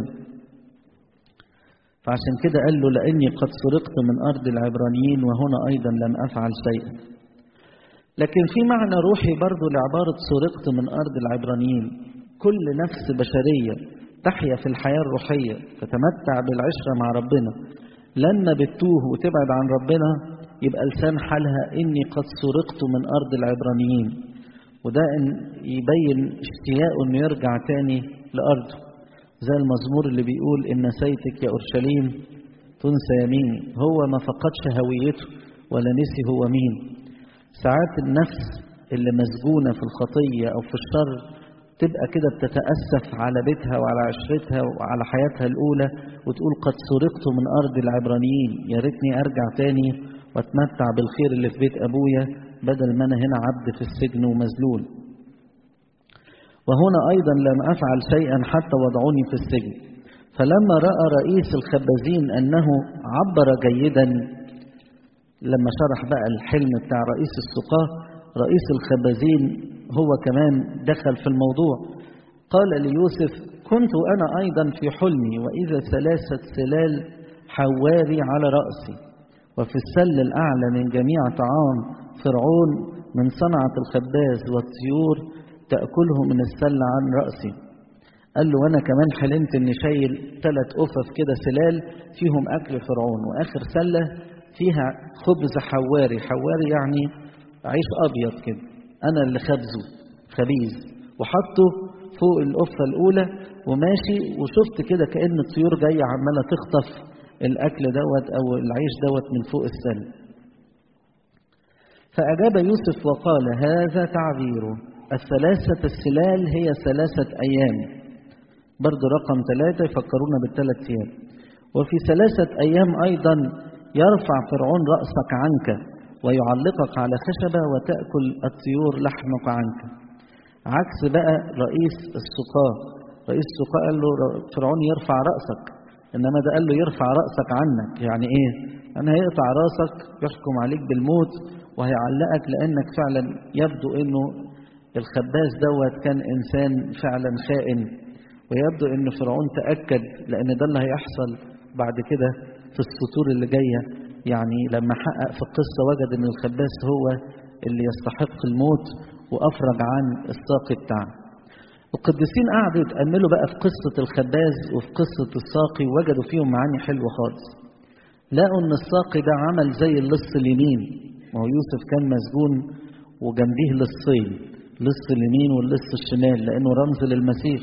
فعشان كده قال له لاني قد سرقت من ارض العبرانيين وهنا ايضا لم افعل شيئا لكن في معنى روحي برضو لعبارة سرقت من أرض العبرانيين كل نفس بشرية تحيا في الحياة الروحية تتمتع بالعشرة مع ربنا لما بتوه وتبعد عن ربنا يبقى لسان حالها إني قد سرقت من أرض العبرانيين وده إن يبين اشتياقه إنه يرجع تاني لأرضه زي المزمور اللي بيقول إن نسيتك يا أورشليم تنسى يميني هو ما فقدش هويته ولا نسي هو مين ساعات النفس اللي مسجونة في الخطية أو في الشر تبقى كده بتتأسف على بيتها وعلى عشرتها وعلى حياتها الأولى وتقول قد سرقت من أرض العبرانيين يا ريتني أرجع تاني وأتمتع بالخير اللي في بيت أبويا بدل ما أنا هنا عبد في السجن ومذلول وهنا أيضا لم أفعل شيئا حتى وضعوني في السجن فلما رأى رئيس الخبازين أنه عبر جيدا لما شرح بقى الحلم بتاع رئيس السقاة رئيس الخبازين هو كمان دخل في الموضوع قال ليوسف كنت أنا أيضا في حلمي وإذا ثلاثة سلال حواري على رأسي وفي السل الأعلى من جميع طعام فرعون من صنعة الخباز والطيور تأكله من السل عن رأسي قال له وأنا كمان حلمت إني شايل ثلاث أفف كده سلال فيهم أكل فرعون وآخر سلة فيها خبز حواري حواري يعني عيش أبيض كده أنا اللي خبزه خبيز وحطه فوق القفة الأولى وماشي وشفت كده كأن الطيور جاية عمالة تخطف الأكل دوت أو العيش دوت من فوق السل فأجاب يوسف وقال هذا تعبيره الثلاثة السلال هي ثلاثة أيام برضو رقم ثلاثة يفكرونا بالثلاث أيام وفي ثلاثة أيام أيضا يرفع فرعون رأسك عنك ويعلقك على خشبة وتأكل الطيور لحمك عنك عكس بقى رئيس السقاة رئيس السقاة قال له فرعون يرفع رأسك إنما ده قال له يرفع رأسك عنك يعني إيه أنا هيقطع رأسك يحكم عليك بالموت وهيعلقك لأنك فعلا يبدو إنه الخباز دوت كان إنسان فعلا خائن ويبدو إن فرعون تأكد لأن ده اللي هيحصل بعد كده في السطور اللي جاية يعني لما حقق في القصة وجد ان الخباز هو اللي يستحق الموت وأفرج عن الساقي بتاعه القديسين قعدوا يتأملوا بقى في قصة الخباز وفي قصة الساقي وجدوا فيهم معاني حلوة خالص لقوا ان الساقي ده عمل زي اللص اليمين ما هو يوسف كان مسجون وجنبيه لصين لص اليمين واللص الشمال لأنه رمز للمسيح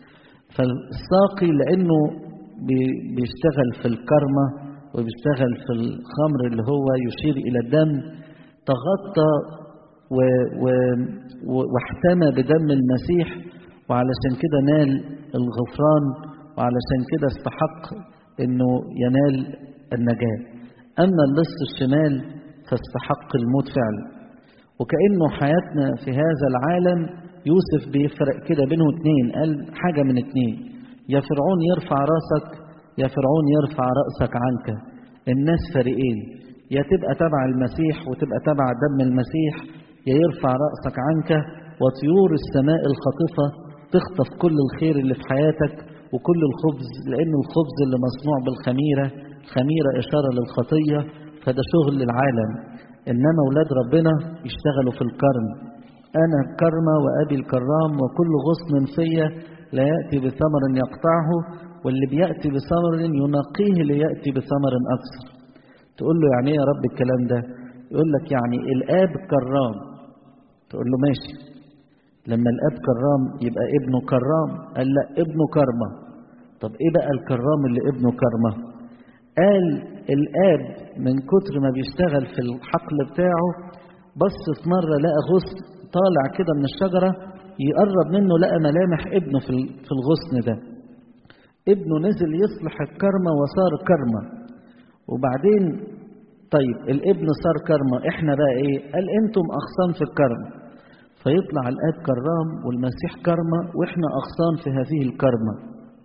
فالساقي لأنه بيشتغل في الكرمة وبيشتغل في الخمر اللي هو يشير إلى الدم تغطى و و واحتمى بدم المسيح وعلشان كده نال الغفران وعلشان كده استحق انه ينال النجاة اما اللص الشمال فاستحق الموت فعلا وكأنه حياتنا في هذا العالم يوسف بيفرق كده بينه اتنين قال حاجة من اتنين يا فرعون يرفع راسك يا فرعون يرفع رأسك عنك الناس فريقين يا تبقى تبع المسيح وتبقى تبع دم المسيح يا يرفع رأسك عنك وطيور السماء الخاطفة تخطف كل الخير اللي في حياتك وكل الخبز لأن الخبز اللي مصنوع بالخميرة الخميرة إشارة للخطية فده شغل العالم إنما أولاد ربنا يشتغلوا في الكرم أنا الكرمة وأبي الكرام وكل غصن فيا لا يأتي بثمر يقطعه واللي بيأتي بثمر ينقيه ليأتي بثمر أكثر تقول له يعني ايه يا رب الكلام ده يقول لك يعني الآب كرام تقول له ماشي لما الآب كرام يبقى ابنه كرام قال لا ابنه كرمة طب ايه بقى الكرام اللي ابنه كرمة قال الآب من كتر ما بيشتغل في الحقل بتاعه بص في مرة لقى غصن طالع كده من الشجرة يقرب منه لقى ملامح ابنه في في الغصن ده ابنه نزل يصلح الكرمة وصار كرمة وبعدين طيب الابن صار كرمة احنا بقى ايه قال انتم اغصان في الكرمة فيطلع الاب كرام والمسيح كرمة واحنا اغصان في هذه الكرمة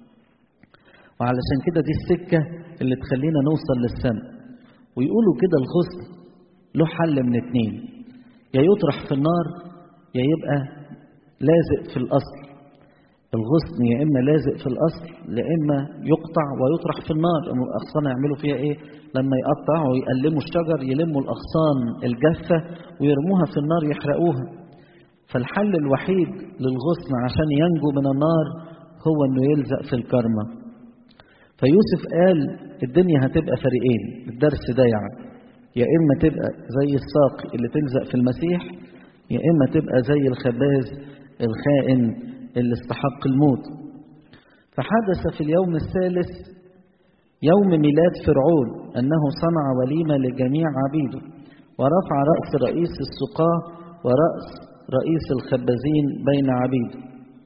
وعلشان كده دي السكة اللي تخلينا نوصل للسماء ويقولوا كده الغصن له حل من اتنين يا يطرح في النار يا يبقى لازق في الأصل الغصن يا إما لازق في الأصل يا إما يقطع ويطرح في النار الأغصان يعملوا فيها إيه لما يقطعوا ويقلموا الشجر يلموا الأغصان الجافة ويرموها في النار يحرقوها فالحل الوحيد للغصن عشان ينجو من النار هو إنه يلزق في الكرمة فيوسف قال الدنيا هتبقى فريقين الدرس ده يعني يا إما تبقى زي الساقي اللي تلزق في المسيح يا إما تبقى زي الخباز الخائن اللي استحق الموت فحدث في اليوم الثالث يوم ميلاد فرعون أنه صنع وليمة لجميع عبيده ورفع رأس رئيس السقاة ورأس رئيس الخبازين بين عبيده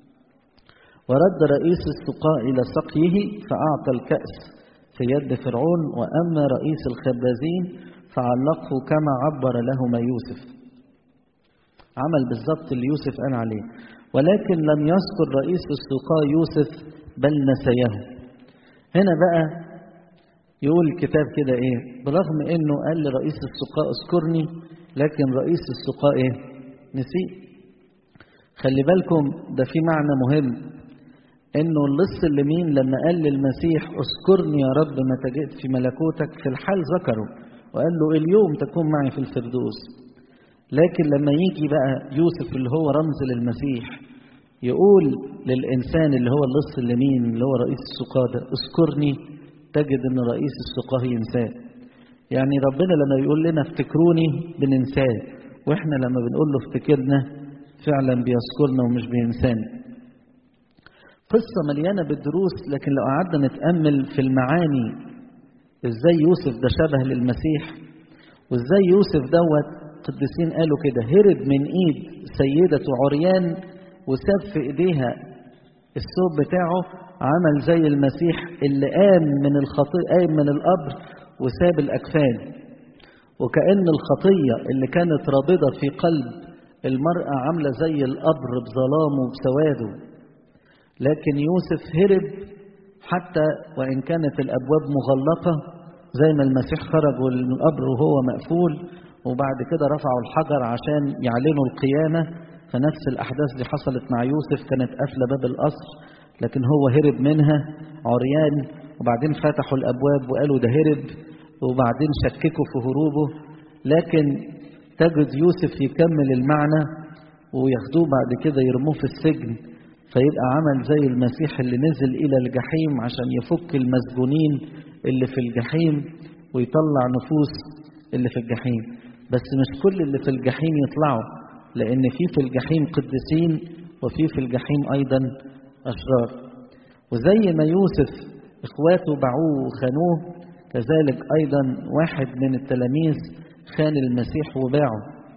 ورد رئيس السقاء إلى سقيه فأعطى الكأس في يد فرعون وأما رئيس الخبازين فعلقه كما عبر لهما يوسف عمل بالضبط اللي يوسف قال عليه ولكن لم يذكر رئيس السقاء يوسف بل نسيه هنا بقى يقول الكتاب كده ايه برغم انه قال لرئيس السقاء اذكرني لكن رئيس السقاء ايه نسيه خلي بالكم ده في معنى مهم انه اللص اليمين لما قال للمسيح اذكرني يا رب متى جئت في ملكوتك في الحال ذكره وقال له اليوم تكون معي في الفردوس لكن لما يجي بقى يوسف اللي هو رمز للمسيح يقول للإنسان اللي هو اللص اليمين اللي هو رئيس السقاة ده اذكرني تجد ان رئيس السقاة ينساه يعني ربنا لما يقول لنا افتكروني بننساه واحنا لما بنقول له افتكرنا فعلا بيذكرنا ومش بينسانا قصة مليانة بالدروس لكن لو قعدنا نتأمل في المعاني ازاي يوسف ده شبه للمسيح وازاي يوسف دوت القديسين قالوا كده هرب من ايد سيدته عريان وساب في ايديها الثوب بتاعه عمل زي المسيح اللي قام من الخطيئة قام من القبر وساب الأكفان وكأن الخطية اللي كانت رابضة في قلب المرأة عاملة زي القبر بظلامه وبسواده لكن يوسف هرب حتى وإن كانت الأبواب مغلقة زي ما المسيح خرج من القبر وهو مقفول وبعد كده رفعوا الحجر عشان يعلنوا القيامة فنفس الأحداث دي حصلت مع يوسف كانت قافلة باب القصر لكن هو هرب منها عريان وبعدين فتحوا الأبواب وقالوا ده هرب وبعدين شككوا في هروبه لكن تجد يوسف يكمل المعنى وياخدوه بعد كده يرموه في السجن فيبقى عمل زي المسيح اللي نزل إلى الجحيم عشان يفك المسجونين اللي في الجحيم ويطلع نفوس اللي في الجحيم بس مش كل اللي في الجحيم يطلعوا لأن في في الجحيم قديسين وفي في الجحيم أيضا أشرار وزي ما يوسف إخواته باعوه وخانوه كذلك أيضا واحد من التلاميذ خان المسيح وباعه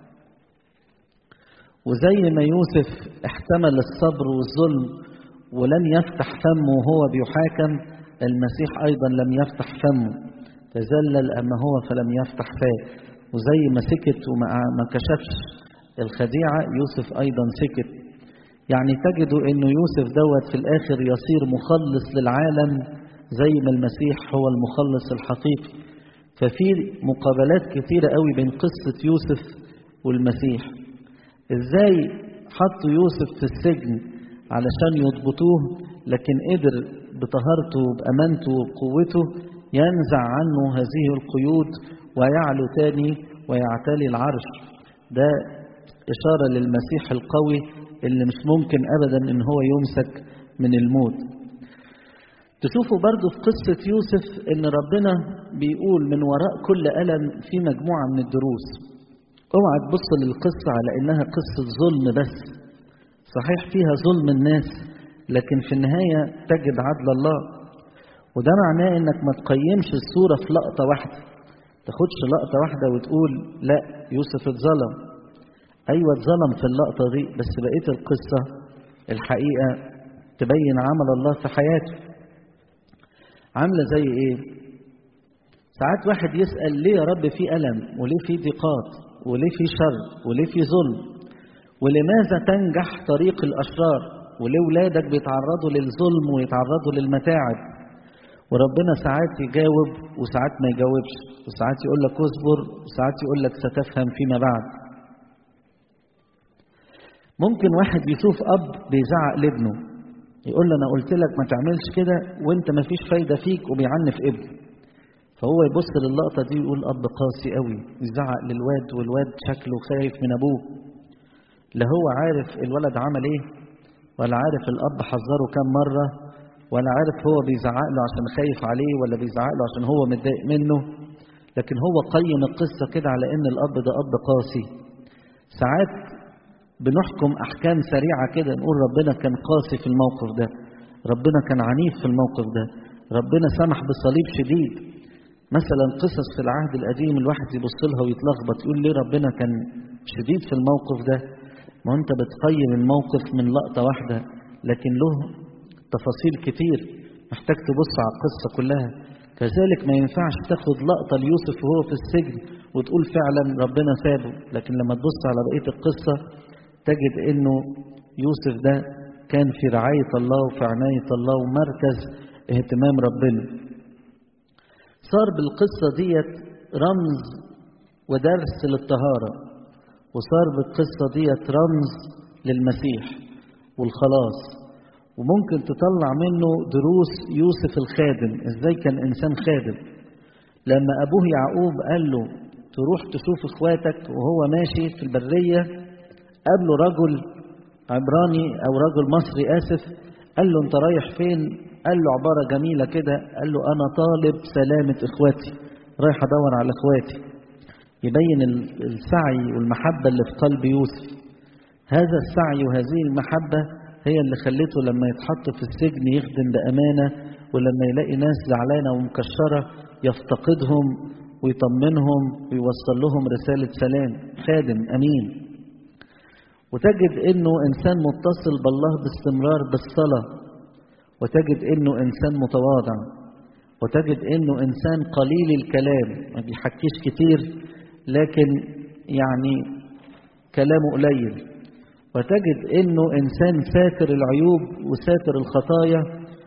وزي ما يوسف احتمل الصبر والظلم ولم يفتح فمه وهو بيحاكم المسيح أيضا لم يفتح فمه تذلل أما هو فلم يفتح فاه وزي ما سكت وما كشفش الخديعة يوسف أيضا سكت يعني تجدوا أنه يوسف دوت في الآخر يصير مخلص للعالم زي ما المسيح هو المخلص الحقيقي ففي مقابلات كثيرة قوي بين قصة يوسف والمسيح ازاي حطوا يوسف في السجن علشان يضبطوه لكن قدر بطهارته وبأمانته وبقوته ينزع عنه هذه القيود ويعلو تاني ويعتلي العرش ده إشارة للمسيح القوي اللي مش ممكن أبدا إن هو يمسك من الموت تشوفوا برضو في قصة يوسف إن ربنا بيقول من وراء كل ألم في مجموعة من الدروس اوعى تبص للقصة على إنها قصة ظلم بس صحيح فيها ظلم الناس لكن في النهاية تجد عدل الله وده معناه انك ما تقيمش الصورة في لقطة واحدة تاخدش لقطة واحدة في لقطة واحدة تاخدش لقطة واحدة وتقول لا يوسف اتظلم ايوه اتظلم في اللقطة دي بس بقية القصة الحقيقة تبين عمل الله في حياته عاملة زي ايه ساعات واحد يسأل ليه يا رب في ألم وليه في ضيقات وليه في شر وليه في ظلم ولماذا تنجح طريق الأشرار وليه ولادك بيتعرضوا للظلم ويتعرضوا للمتاعب وربنا ساعات يجاوب وساعات ما يجاوبش وساعات يقول لك اصبر وساعات يقول لك ستفهم فيما بعد ممكن واحد يشوف أب بيزعق لابنه يقول له أنا قلت لك ما تعملش كده وأنت ما فيش فايدة فيك وبيعنف ابنه فهو يبص للقطة دي ويقول أب قاسي قوي يزعق للواد والواد شكله خايف من أبوه لا هو عارف الولد عمل إيه ولا عارف الأب حذره كام مرة ولا عارف هو بيزعق له عشان خايف عليه ولا بيزعق له عشان هو متضايق منه لكن هو قيم القصة كده على إن الأب ده أب قاسي ساعات بنحكم أحكام سريعة كده نقول ربنا كان قاسي في الموقف ده ربنا كان عنيف في الموقف ده ربنا سمح بصليب شديد مثلا قصص في العهد القديم الواحد يبص لها ويتلخبط يقول ليه ربنا كان شديد في الموقف ده ما انت بتقيم الموقف من لقطة واحدة لكن له تفاصيل كتير محتاج تبص على القصة كلها كذلك ما ينفعش تاخد لقطة ليوسف وهو في السجن وتقول فعلا ربنا سابه لكن لما تبص على بقية القصة تجد انه يوسف ده كان في رعاية الله وفي عناية الله ومركز اهتمام ربنا صار بالقصة ديت رمز ودرس للطهارة وصار بالقصة ديت رمز للمسيح والخلاص وممكن تطلع منه دروس يوسف الخادم ازاي كان انسان خادم لما ابوه يعقوب قال له تروح تشوف اخواتك وهو ماشي في البرية قابله رجل عبراني او رجل مصري اسف قال له انت رايح فين قال له عبارة جميلة كده قال له أنا طالب سلامة إخواتي رايح أدور على إخواتي يبين السعي والمحبة اللي في قلب يوسف هذا السعي وهذه المحبة هي اللي خلته لما يتحط في السجن يخدم بأمانة ولما يلاقي ناس زعلانة ومكشرة يفتقدهم ويطمنهم ويوصل لهم رسالة سلام خادم أمين وتجد انه انسان متصل بالله باستمرار بالصلاه وتجد انه انسان متواضع وتجد انه انسان قليل الكلام ما بيحكيش كتير لكن يعني كلامه قليل وتجد انه انسان ساتر العيوب وساتر الخطايا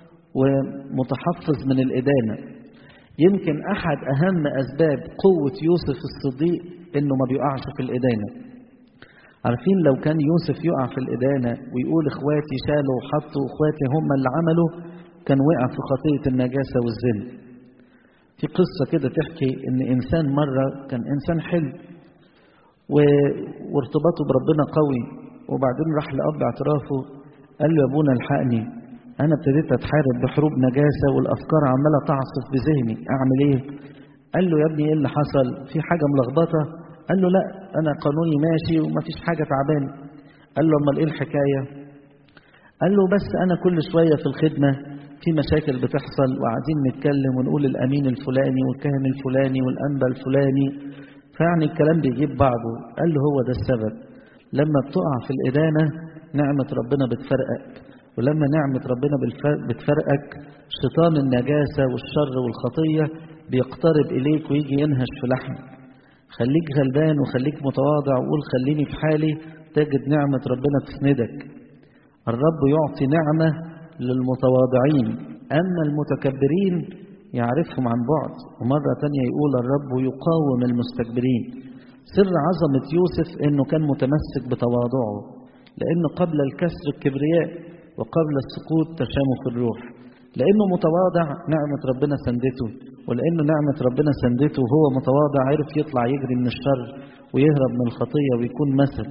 ومتحفظ من الادانه يمكن احد اهم اسباب قوه يوسف الصديق انه ما بيقعش في الادانه عارفين لو كان يوسف يقع في الإدانة ويقول إخواتي شالوا وحطوا إخواتي هم اللي عملوا كان وقع في خطية النجاسة والزنا في قصة كده تحكي إن إنسان مرة كان إنسان حلو و... وارتباطه بربنا قوي وبعدين راح لأب اعترافه قال له يا أبونا الحقني أنا ابتديت أتحارب بحروب نجاسة والأفكار عمالة تعصف بذهني أعمل إيه؟ قال له يا ابني إيه اللي حصل؟ في حاجة ملخبطة؟ قال له لا أنا قانوني ماشي ومفيش حاجة تعبان قال له أمال إيه الحكاية قال له بس أنا كل شوية في الخدمة في مشاكل بتحصل وقاعدين نتكلم ونقول الأمين الفلاني والكاهن الفلاني والأنبا الفلاني فيعني الكلام بيجيب بعضه قال له هو ده السبب لما بتقع في الإدانة نعمة ربنا بتفرقك ولما نعمة ربنا بتفرقك شيطان النجاسة والشر والخطية بيقترب إليك ويجي ينهش في لحمك خليك غلبان وخليك متواضع وقول خليني في حالي تجد نعمة ربنا تسندك الرب يعطي نعمة للمتواضعين أما المتكبرين يعرفهم عن بعد ومرة تانية يقول الرب يقاوم المستكبرين سر عظمة يوسف أنه كان متمسك بتواضعه لأنه قبل الكسر الكبرياء وقبل السقوط تشامخ الروح لأنه متواضع نعمة ربنا سندته ولأنه نعمة ربنا سندته وهو متواضع عرف يطلع يجري من الشر ويهرب من الخطية ويكون مثل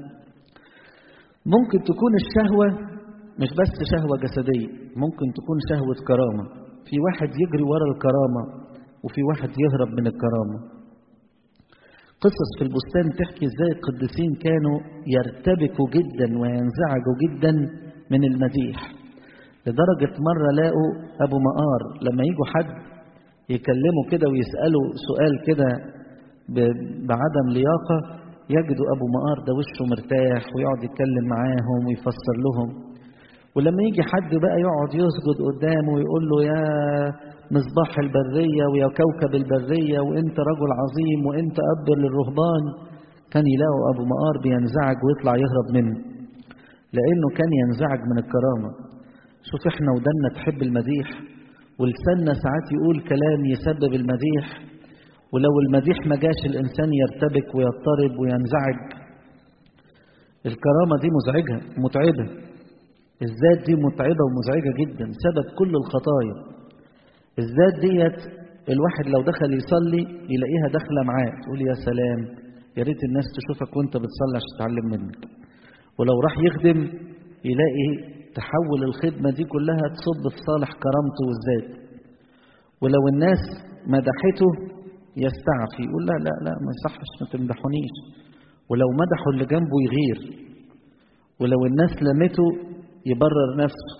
ممكن تكون الشهوة مش بس شهوة جسدية ممكن تكون شهوة كرامة في واحد يجري ورا الكرامة وفي واحد يهرب من الكرامة قصص في البستان تحكي ازاي القديسين كانوا يرتبكوا جدا وينزعجوا جدا من المديح لدرجة مرة لقوا أبو مقار لما يجوا حد يكلموا كده ويسألوا سؤال كده بعدم لياقة يجدوا أبو مقار ده وشه مرتاح ويقعد يتكلم معاهم ويفسر لهم ولما يجي حد بقى يقعد يسجد قدامه ويقول له يا مصباح البرية ويا كوكب البرية وانت رجل عظيم وانت أب للرهبان كان يلاقوا أبو مقار بينزعج ويطلع يهرب منه لأنه كان ينزعج من الكرامة شوف احنا ودنا تحب المديح ولساننا ساعات يقول كلام يسبب المديح ولو المديح ما جاش الإنسان يرتبك ويضطرب وينزعج الكرامة دي مزعجة متعبة الذات دي متعبة ومزعجة جدا سبب كل الخطايا الذات ديت الواحد لو دخل يصلي يلاقيها داخلة معاه تقول يا سلام يا ريت الناس تشوفك وانت بتصلي عشان تتعلم منك ولو راح يخدم يلاقي تحول الخدمة دي كلها تصب في صالح كرامته والذات ولو الناس مدحته يستعفي يقول لا لا لا ما يصحش ما تمدحونيش ولو مدحوا اللي جنبه يغير ولو الناس لمته يبرر نفسه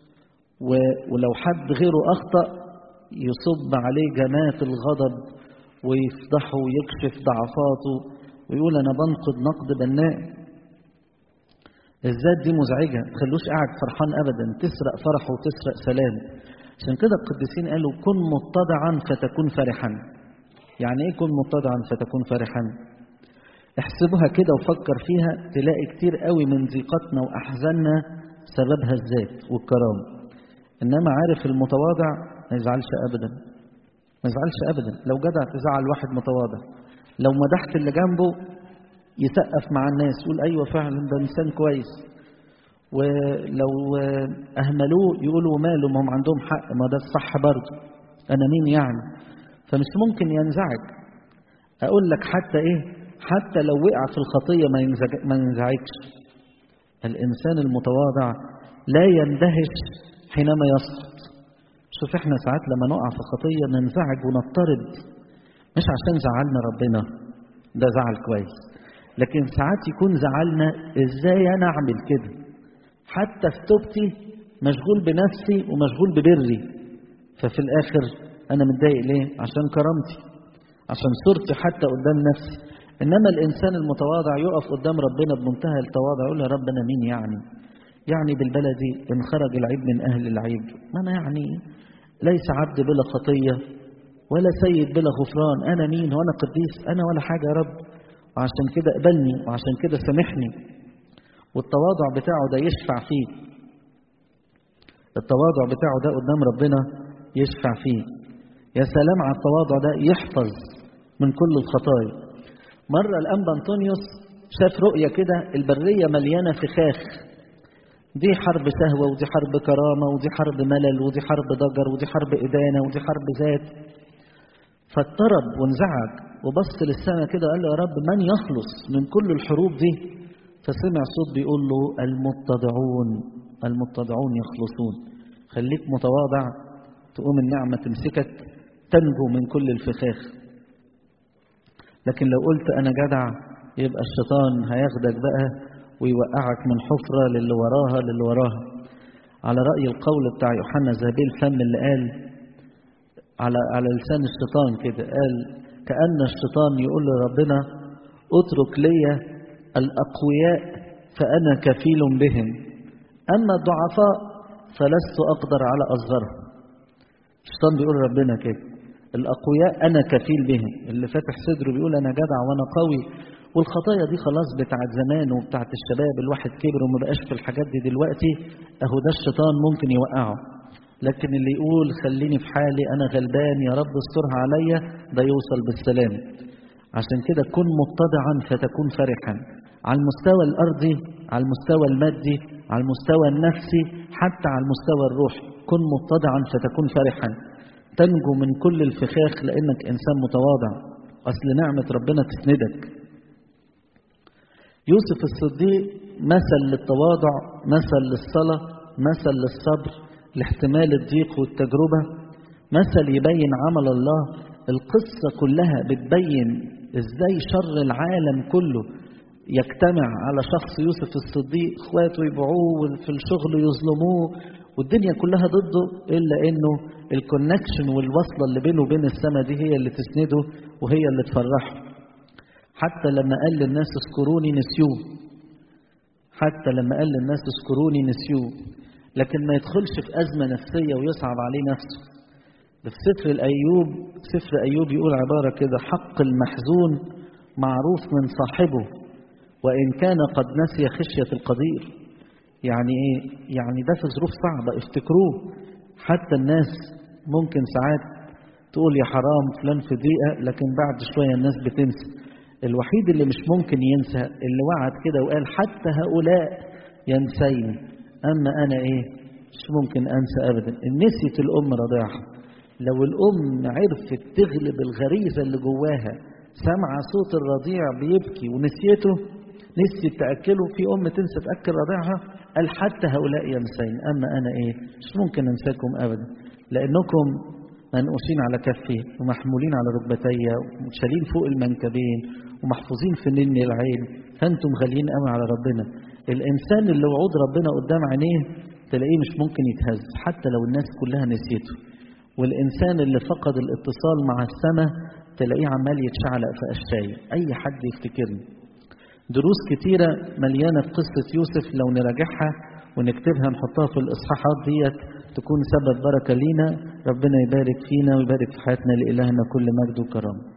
ولو حد غيره أخطأ يصب عليه جمات الغضب ويفضحه ويكشف ضعفاته ويقول أنا بنقد نقد بناء الذات دي مزعجة تخلوش قاعد فرحان أبدا تسرق فرحه وتسرق سلام عشان كده القديسين قالوا كن متضعا فتكون فرحا يعني ايه كن متضعا فتكون فرحا احسبها كده وفكر فيها تلاقي كتير قوي من ضيقتنا وأحزاننا سببها الذات والكرامة إنما عارف المتواضع ما يزعلش أبدا ما يزعلش أبدا لو جدع تزعل واحد متواضع لو مدحت اللي جنبه يسقف مع الناس يقول أيوة فعلا ده إنسان كويس ولو أهملوه يقولوا ماله ما هم عندهم حق ما ده الصح برضه أنا مين يعني فمش ممكن ينزعج أقول لك حتى إيه حتى لو وقع في الخطية ما, ينزج ما ينزعجش الإنسان المتواضع لا يندهش حينما يسقط شوف احنا ساعات لما نقع في خطية ننزعج ونضطرب مش عشان زعلنا ربنا ده زعل كويس لكن ساعات يكون زعلنا ازاي انا اعمل كده حتى في توبتي مشغول بنفسي ومشغول ببري ففي الاخر انا متضايق ليه عشان كرامتي عشان صورتي حتى قدام نفسي انما الانسان المتواضع يقف قدام ربنا بمنتهى التواضع يقول يا رب انا مين يعني يعني بالبلدي ان خرج العيب من اهل العيب ما انا يعني ليس عبد بلا خطيه ولا سيد بلا غفران انا مين وانا قديس انا ولا حاجه يا رب وعشان كده اقبلني وعشان كده سامحني والتواضع بتاعه ده يشفع فيه التواضع بتاعه ده قدام ربنا يشفع فيه يا سلام على التواضع ده يحفظ من كل الخطايا مرة الأنبا أنطونيوس شاف رؤية كده البرية مليانة فخاخ دي حرب سهوة ودي حرب كرامة ودي حرب ملل ودي حرب ضجر ودي حرب إدانة ودي حرب ذات فاضطرب وانزعج وبص للسماء كده قال له يا رب من يخلص من كل الحروب دي فسمع صوت بيقول له المتضعون المتضعون يخلصون خليك متواضع تقوم النعمة تمسكك تنجو من كل الفخاخ لكن لو قلت أنا جدع يبقى الشيطان هياخدك بقى ويوقعك من حفرة للي وراها للي وراها على رأي القول بتاع يوحنا زابيل فم اللي قال على على لسان الشيطان كده قال كأن الشيطان يقول لربنا اترك لي الأقوياء فأنا كفيل بهم أما الضعفاء فلست أقدر على أصغرهم الشيطان بيقول ربنا كده الأقوياء أنا كفيل بهم اللي فاتح صدره بيقول أنا جدع وأنا قوي والخطايا دي خلاص بتاعت زمان وبتاعت الشباب الواحد كبر وما بقاش في الحاجات دي دلوقتي أهو ده الشيطان ممكن يوقعه لكن اللي يقول خليني في حالي أنا غلبان يا رب استرها عليا ده يوصل بالسلام عشان كده كن متضعا فتكون فرحا على المستوى الأرضي على المستوى المادي على المستوى النفسي حتى على المستوى الروحي كن متضعا فتكون فرحا تنجو من كل الفخاخ لأنك إنسان متواضع أصل نعمة ربنا تسندك يوسف الصديق مثل للتواضع مثل للصلاة مثل للصبر لاحتمال الضيق والتجربة مثل يبين عمل الله القصة كلها بتبين ازاي شر العالم كله يجتمع على شخص يوسف الصديق اخواته يبيعوه في الشغل يظلموه والدنيا كلها ضده إلا إنه الكونكشن والوصلة اللي بينه وبين السماء دي هي اللي تسنده وهي اللي تفرحه حتى لما قال للناس اذكروني نسيوه حتى لما قال للناس اذكروني نسيوه لكن ما يدخلش في أزمة نفسية ويصعب عليه نفسه ده في سفر الأيوب سفر أيوب يقول عبارة كده حق المحزون معروف من صاحبه وإن كان قد نسي خشية القدير يعني إيه؟ يعني ده في ظروف صعبة افتكروه حتى الناس ممكن ساعات تقول يا حرام فلان في ضيقة لكن بعد شوية الناس بتنسى الوحيد اللي مش ممكن ينسى اللي وعد كده وقال حتى هؤلاء ينسيني أما أنا إيه مش ممكن أنسى أبدا نسيت الأم رضاعها لو الأم عرفت تغلب الغريزة اللي جواها سمع صوت الرضيع بيبكي ونسيته نسيت تأكله في أم تنسى تأكل رضيعها قال حتى هؤلاء ينسين أما أنا إيه مش ممكن أنساكم أبدا لأنكم منقوشين على كفي ومحمولين على ركبتي ومتشالين فوق المنكبين ومحفوظين في نن العين فأنتم غاليين قوي على ربنا الإنسان اللي وعود ربنا قدام عينيه تلاقيه مش ممكن يتهز حتى لو الناس كلها نسيته والإنسان اللي فقد الاتصال مع السماء تلاقيه عمال يتشعلق في أشياء أي حد يفتكرني دروس كتيرة مليانة في قصة يوسف لو نراجعها ونكتبها نحطها في الإصحاحات ديت تكون سبب بركة لينا ربنا يبارك فينا ويبارك في حياتنا لإلهنا كل مجد وكرامه